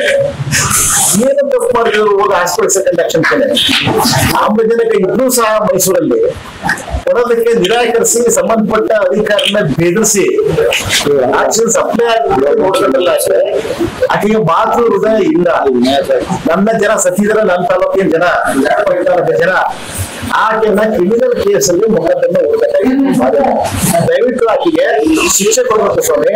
ಏನು ತಪ್ಪು ಮಾಡಿದ್ರು ಹೋಗಿ ಹಾಸ್ಪಿಟಲ್ ಸೆಕೆಂಡ್ ಆಕ್ಷನ್ ಕಡೆ ಆಮ್ಲಜನಕ ಇದ್ರೂ ಸಹ ಮೈಸೂರಲ್ಲಿ ಕೊಡೋದಕ್ಕೆ ನಿರಾಕರಿಸಿ ಸಂಬಂಧಪಟ್ಟ ಅಧಿಕಾರಿನ ಬೆದರಿಸಿ ಆಕ್ಸಿಜನ್ ಸಪ್ಲೈ ಆಗಿ ನೋಡ್ಕೊಂಡಲ್ಲ ಅಷ್ಟೇ ಆಕೆಗೆ ಮಾತೃ ಹೃದಯ ಇಲ್ಲ ನನ್ನ ಜನ ಸತ್ತಿದ್ರೆ ನನ್ನ ತಾಲೂಕಿನ ಜನ ತಾಲೂಕಿನ ಜನ ಆಕೆನ ಕ್ರಿಮಿನಲ್ ಕೇಸಲ್ಲಿ ಮೊಕದ್ದಮೆ ಹೂಡಬೇಕಾಗಿದೆ ದಯವಿಟ್ಟು ಆಕೆಗೆ ಶಿಕ್ಷೆ ಕೊಡಬೇಕು ಸ್ವಾಮಿ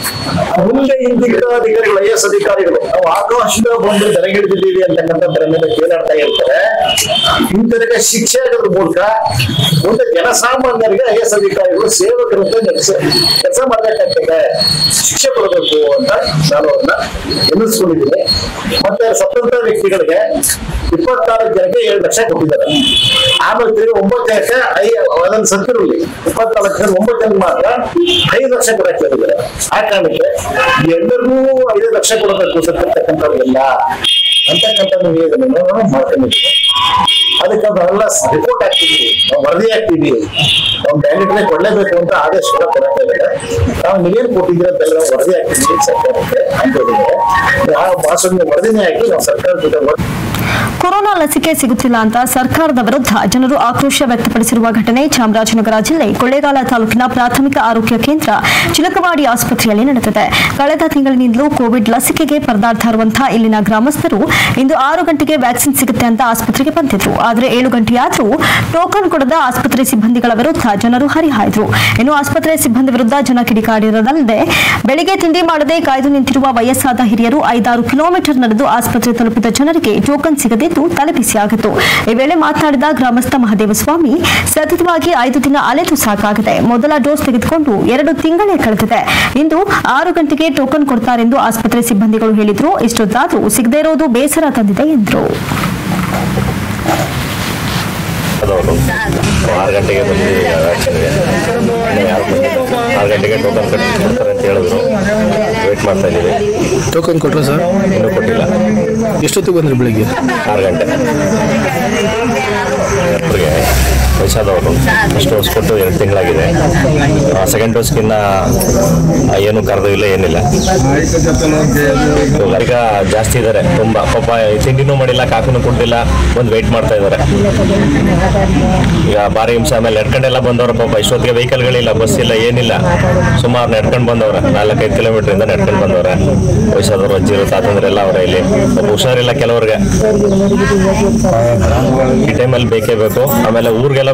ಮುಂದೆ ಇಂದಿದ್ದ ಅಧಿಕಾರಿಗಳು ಐ ಎಸ್ ಅಧಿಕಾರಿಗಳು ನಾವು ಆಕಾಶದಿಂದ ಬಂದು ದರಗಿಡಿದಿದ್ದೀವಿ ಅಂತಕ್ಕಂಥ ಮೇಲೆ ಕೇಳಾಡ್ತಾ ಇರ್ತಾರೆ ಇಂಥದಕ್ಕೆ ಶಿಕ್ಷೆ ಆಗೋದ್ರ ಮೂಲಕ ಮುಂದೆ ಜನಸಾಮಾನ್ಯರಿಗೆ ಐ ಎಸ್ ಅಧಿಕಾರಿಗಳು ಸೇವಕರಂತೆ ಕೆಲಸ ಮಾಡ್ಬೇಕಾಗ್ತದೆ ಶಿಕ್ಷೆ ಕೊಡಬೇಕು ಅಂತ ನಾನು ಅವ್ರನ್ನ ಎನ್ನಿಸ್ಕೊಂಡಿದ್ದೀನಿ ಮತ್ತೆ ಸ್ವತಂತ್ರ ವ್ಯಕ್ತಿಗಳಿಗೆ ಇಪ್ಪತ್ನಾಲ್ಕು ಜನಕ್ಕೆ ಏಳು ಲಕ್ಷ ಕೊಟ್ಟಿದ್ದಾರೆ ಆಮೇಲೆ ತಿರುಗಿ ಒಂಬತ್ತು ಜನಕ್ಕೆ ಐ ಅದನ್ನು ಸತ್ತಿರಲಿ ಇಪ್ಪತ್ನಾಲ್ಕು ಜನ ಒಂಬತ್ತು ಜನ ಮಾತ್ರ ಐದು ಲಕ್ಷ ಕೊಡಕ್ಕೆ ಹೇಳಿದ್ದಾರೆ ಆ ಕಾರಣಕ್ಕೆ ಎಲ್ಲರಿಗೂ ಐದು ಲಕ್ಷ ಕೊಡಬೇಕು ಸತ್ತಿರ್ತಕ್ಕಂಥವ್ರಿಗೆಲ್ಲ ಅಂತಕ್ಕಂಥ ನಿವೇದನೆಯನ್ನು ನಾವು ಮಾಡ್ಕೊಂಡಿದ್ದೀವಿ ಅದಕ್ಕೆ ನಾವೆಲ್ಲ ರಿಪೋರ್ಟ್ ಹಾಕ್ತೀವಿ ನಾವು ವರದಿ ಹಾಕ್ತೀವಿ ನಾವು ಕ್ಯಾಂಡಿಡೇಟ್ ಕೊಡಲೇಬೇಕು ಅಂತ ಆದೇಶ ಕೂಡ ಕೊಡ್ತಾ ಇದ್ದಾರೆ ನಾವು ನೀವೇನು ಕೊಟ್ಟಿದ್ದೀರ ಅಂತೆಲ್ಲ ನಾವು ವರದಿ ಹಾಕ್ತೀವಿ ಸರ್ಕಾರಕ್ಕೆ ಅಂತ ಹೇಳಿದ್ದಾರೆ ಆ ಭಾಷಣ ವರದಿನೇ ಹಾಕಿ ನಾವು ಸರ್ಕಾರದ ಜೊತೆ ವರದಿ ಕೊರೋನಾ ಲಸಿಕೆ ಸಿಗುತ್ತಿಲ್ಲ ಅಂತ ಸರ್ಕಾರದ ವಿರುದ್ಧ ಜನರು ಆಕ್ರೋಶ ವ್ಯಕ್ತಪಡಿಸಿರುವ ಘಟನೆ ಚಾಮರಾಜನಗರ ಜಿಲ್ಲೆ ಕೊಳ್ಳೇಗಾಲ ತಾಲೂಕಿನ ಪ್ರಾಥಮಿಕ ಆರೋಗ್ಯ ಕೇಂದ್ರ ಚಿಲಕವಾಡಿ ಆಸ್ಪತ್ರೆಯಲ್ಲಿ ನಡೆದಿದೆ ಕಳೆದ ತಿಂಗಳಿನಿಂದಲೂ ಕೋವಿಡ್ ಲಸಿಕೆಗೆ ಪರದಾಡ್ತಾ ಇರುವಂತಹ ಇಲ್ಲಿನ ಗ್ರಾಮಸ್ಥರು ಇಂದು ಆರು ಗಂಟೆಗೆ ವ್ಯಾಕ್ಸಿನ್ ಸಿಗುತ್ತೆ ಅಂತ ಆಸ್ಪತ್ರೆಗೆ ಬಂದಿದ್ರು ಆದರೆ ಏಳು ಗಂಟೆಯಾದರೂ ಟೋಕನ್ ಕೊಡದ ಆಸ್ಪತ್ರೆ ಸಿಬ್ಬಂದಿಗಳ ವಿರುದ್ಧ ಜನರು ಹರಿಹಾಯ್ದ್ರು ಇನ್ನು ಆಸ್ಪತ್ರೆ ಸಿಬ್ಬಂದಿ ವಿರುದ್ಧ ಜನ ಕಿಡಿಕಾಡಿರೋದಲ್ಲದೆ ಬೆಳಿಗ್ಗೆ ತಿಂಡಿ ಮಾಡದೆ ಕಾಯ್ದು ನಿಂತಿರುವ ವಯಸ್ಸಾದ ಹಿರಿಯರು ಐದಾರು ಕಿಲೋಮೀಟರ್ ನಡೆದು ಆಸ್ಪತ್ರೆ ತಲುಪಿದ ಜನರಿಗೆ ಟೋಕನ್ ಸಿಗದಿದ್ದು ತಲೆಬಿಸಿಯಾಗಿತ್ತು ಈ ವೇಳೆ ಮಾತನಾಡಿದ ಗ್ರಾಮಸ್ಥ ಮಹದೇವಸ್ವಾಮಿ ಸತತವಾಗಿ ಐದು ದಿನ ಅಲೆದು ಸಾಕಾಗಿದೆ ಮೊದಲ ಡೋಸ್ ತೆಗೆದುಕೊಂಡು ಎರಡು ತಿಂಗಳೇ ಕಳೆದಿದೆ ಇಂದು ಆರು ಗಂಟೆಗೆ ಟೋಕನ್ ಕೊಡ್ತಾರೆಂದು ಆಸ್ಪತ್ರೆ ಸಿಬ್ಬಂದಿಗಳು ಹೇಳಿದ್ರು ಇಷ್ಟೊತ್ತಾದರೂ ಸಿಗದೇ ಇರೋದು ಬೇಸರ ತಂದಿದೆ ಎಂದರು ಅದವರು ಆರು ಗಂಟೆಗೆ ಬಂದು ವ್ಯಾಕ್ಸಿನ್ಗೆ ಇನ್ನು ಯಾರು ಬಂದಿಲ್ಲ. ಆರು ಗಂಟೆಗೆ ಟೋಕನ್ ಕೊಡ್ತಾರೆ ಅಂತ ಹೇಳಿದ್ರು ವೇಟ್ ಮಾಡ್ತಾ ಇದ್ದೀವಿ ಟೋಕನ್ ಕೊಟ್ರ ಸರ್ ಇನ್ನೂ ಕೊಟ್ಟಿಲ್ಲ ಎಷ್ಟೊತ್ತಿಗೆ ಬಂದ್ರಿ ಬೆಳಿಗ್ಗೆ ಆರು ಗಂಟೆ ಅವ್ರಿಗೆ ವಯಸ್ಸಾದವರು ಫಸ್ಟ್ ಡೋಸ್ ಕೊಟ್ಟು ಎರಡು ತಿಂಗಳಾಗಿದೆ ಸೆಕೆಂಡ್ ಡೋಸ್ಗಿನ್ನ ಏನು ಕರೆದು ಇಲ್ಲ ಏನಿಲ್ಲ ಇವಾಗ ಈಗ ಜಾಸ್ತಿ ಇದ್ದಾರೆ ತುಂಬ ಪಾಪ ತಿಂಡಿನೂ ಮಾಡಿಲ್ಲ ಕಾಫಿನೂ ಕುಡ್ದಿಲ್ಲ ಬಂದು ವೆಯ್ಟ್ ಮಾಡ್ತಾ ಇದ್ದಾರೆ ಈಗ ಭಾರಿ ಹಿಂಸೆ ಆಮೇಲೆ ನಡ್ಕೊಂಡೆಲ್ಲ ಬಂದವ್ರ ಪಾಪ ಇಷ್ಟೊತ್ತಿಗೆ ವೆಹಿಕಲ್ಗಳಿಲ್ಲ ಬಸ್ ಇಲ್ಲ ಏನಿಲ್ಲ ಸುಮಾರು ನಡ್ಕೊಂಡು ಬಂದವ್ರೆ ನಾಲ್ಕೈದು ಕಿಲೋಮೀಟರ್ ಇಂದ ನಡ್ಕೊಂಡು ಬಂದವ್ರೆ ವಯಸ್ಸಾದವ್ರು ಅಜ್ಜಿರು ತಾತಂದ್ರೆಲ್ಲ ಅವರ ಇಲ್ಲಿ ಪಾಪ ಹುಷಾರಿಲ್ಲ ಕೆಲವ್ರಿಗೆ ಈ ಟೈಮಲ್ಲಿ ಬೇಕೇ ಬೇಕು ಆಮೇಲೆ ಊರಿಗೆಲ್ಲ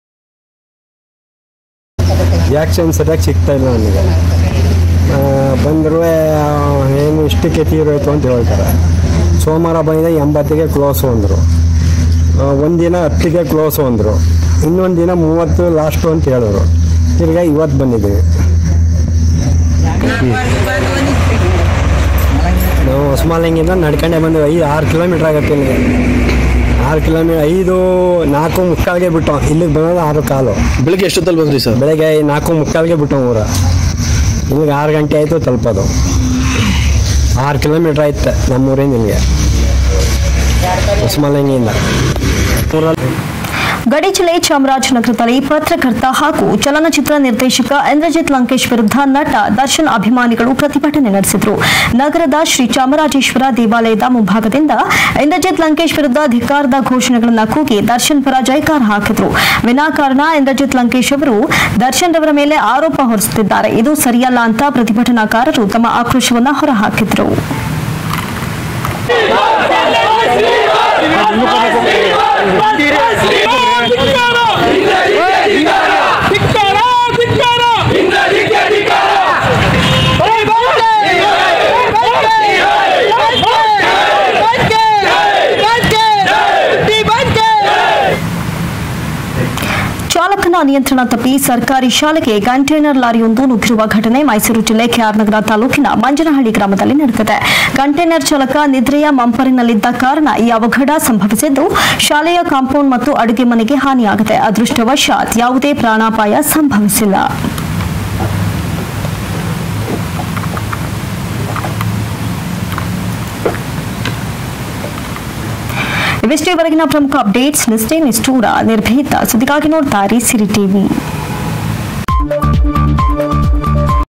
ವ್ಯಾಕ್ಸಿನ್ ಸರಿಯಾಗಿ ಸಿಗ್ತಾ ಇಲ್ಲ ನನಗೆ ಬಂದರೂ ಏನು ಇಷ್ಟಕ್ಕೆ ತೀರೋಯ್ತು ಅಂತ ಹೇಳ್ತಾರೆ ಸೋಮವಾರ ಬಂದಿದೆ ಎಂಬತ್ತಿಗೆ ಕ್ಲೋಸು ಅಂದರು ಒಂದಿನ ಹತ್ತಿಗೆ ಕ್ಲೋಸು ಅಂದರು ಇನ್ನೊಂದು ದಿನ ಮೂವತ್ತು ಲಾಸ್ಟು ಅಂತ ಹೇಳಿದ್ರು ತಿರ್ಗಾ ಇವತ್ತು ಬಂದಿದ್ದೀವಿ ನಾವು ಹೊಸಮಾಲಿಂಗಿಂದ ನಡ್ಕೊಂಡೆ ಬಂದೀವಿ ಐದು ಆರು ಕಿಲೋಮೀಟ್ರ್ ಆಗುತ್ತೆ ಇಲ್ಲಿಗೆ ಆರು ಕಿಲೋಮೀಟರ್ ಐದು ನಾಲ್ಕು ಮುಕ್ಕಾಲ್ಗೆ ಬಿಟ್ಟು ಇಲ್ಲಿಗೆ ಬರೋದು ಆರು ಕಾಲು ಬೆಳಿಗ್ಗೆ ಎಷ್ಟೊತ್ತಲ್ಲಿ ಬಂದ್ರಿ ಸರ್ ಬೆಳಗ್ಗೆ ನಾಲ್ಕು ಮುಕ್ಕಾಲ್ಗೆ ಬಿಟ್ಟು ಊರ ಇಲ್ಲಿಗೆ ಆರು ಗಂಟೆ ಆಯಿತು ತಲುಪೋದು ಆರು ಕಿಲೋಮೀಟ್ರ್ ಆಯ್ತು ನಮ್ಮೂರಿಂದ ಇಲ್ಲಿಗೆ ಹೊಸಮಲಂಗಿಯಿಂದ ಊರಲ್ಲಿ ಗಡಿ ಜಿಲ್ಲೆ ಚಾಮರಾಜನಗರದಲ್ಲಿ ಪತ್ರಕರ್ತ ಹಾಗೂ ಚಲನಚಿತ್ರ ನಿರ್ದೇಶಕ ಇಂದ್ರಜಿತ್ ಲಂಕೇಶ್ ವಿರುದ್ಧ ನಟ ದರ್ಶನ್ ಅಭಿಮಾನಿಗಳು ಪ್ರತಿಭಟನೆ ನಡೆಸಿದರು ನಗರದ ಶ್ರೀ ಚಾಮರಾಜೇಶ್ವರ ದೇವಾಲಯದ ಮುಂಭಾಗದಿಂದ ಇಂದ್ರಜಿತ್ ಲಂಕೇಶ್ ವಿರುದ್ಧ ಧಿಕ್ಕಾರದ ಘೋಷಣೆಗಳನ್ನು ಕೂಗಿ ದರ್ಶನ್ ಪರ ಜೈಕಾರ ಹಾಕಿದ್ರು ವಿನಾಕಾರಣ ಇಂದ್ರಜಿತ್ ಲಂಕೇಶ್ ಅವರು ದರ್ಶನ್ ರವರ ಮೇಲೆ ಆರೋಪ ಹೊರಿಸುತ್ತಿದ್ದಾರೆ ಇದು ಸರಿಯಲ್ಲ ಅಂತ ಪ್ರತಿಭಟನಾಕಾರರು ತಮ್ಮ ಆಕ್ರೋಶವನ್ನು ಹೊರಹಾಕಿದ್ರು ಚಾಲಕನ ನಿಯಂತ್ರಣ ತಪ್ಪಿ ಸರ್ಕಾರಿ ಶಾಲೆಗೆ ಕಂಟೈನರ್ ಲಾರಿಯೊಂದು ನುಗ್ಗಿರುವ ಘಟನೆ ಮೈಸೂರು ಜಿಲ್ಲೆ ಕೆಆರ್ನಗರ ತಾಲೂಕಿನ ಮಂಜನಹಳ್ಳಿ ಗ್ರಾಮದಲ್ಲಿ ನಡೆದಿದೆ ಕಂಟೈನರ್ ಚಾಲಕ ನಿದ್ರೆಯ ಮಂಪರಿನಲ್ಲಿದ್ದ ಕಾರಣ ಈ ಅವಘಡ ಸಂಭವಿಸಿದ್ದು ಶಾಲೆಯ ಕಾಂಪೌಂಡ್ ಮತ್ತು ಅಡುಗೆ ಮನೆಗೆ ಹಾನಿಯಾಗಿದೆ ಅದೃಷ್ಟವಶಾತ್ ಯಾವುದೇ ಪ್ರಾಣಾಪಾಯ ಸಂಭವಿಸಿಲ್ಲ ಇವಿಷ್ಟೇವರೆಗಿನ ಪ್ರಮುಖ ಅಪ್ಡೇಟ್ಸ್ ನಿಷ್ಠೆ ನಿಷ್ಠೂರ ನಿರ್ಭೀತ ಸುದ್ದಿಗಾಗಿ ನೋಡ್ತಾರೆ ಸಿರಿ ಟಿವಿ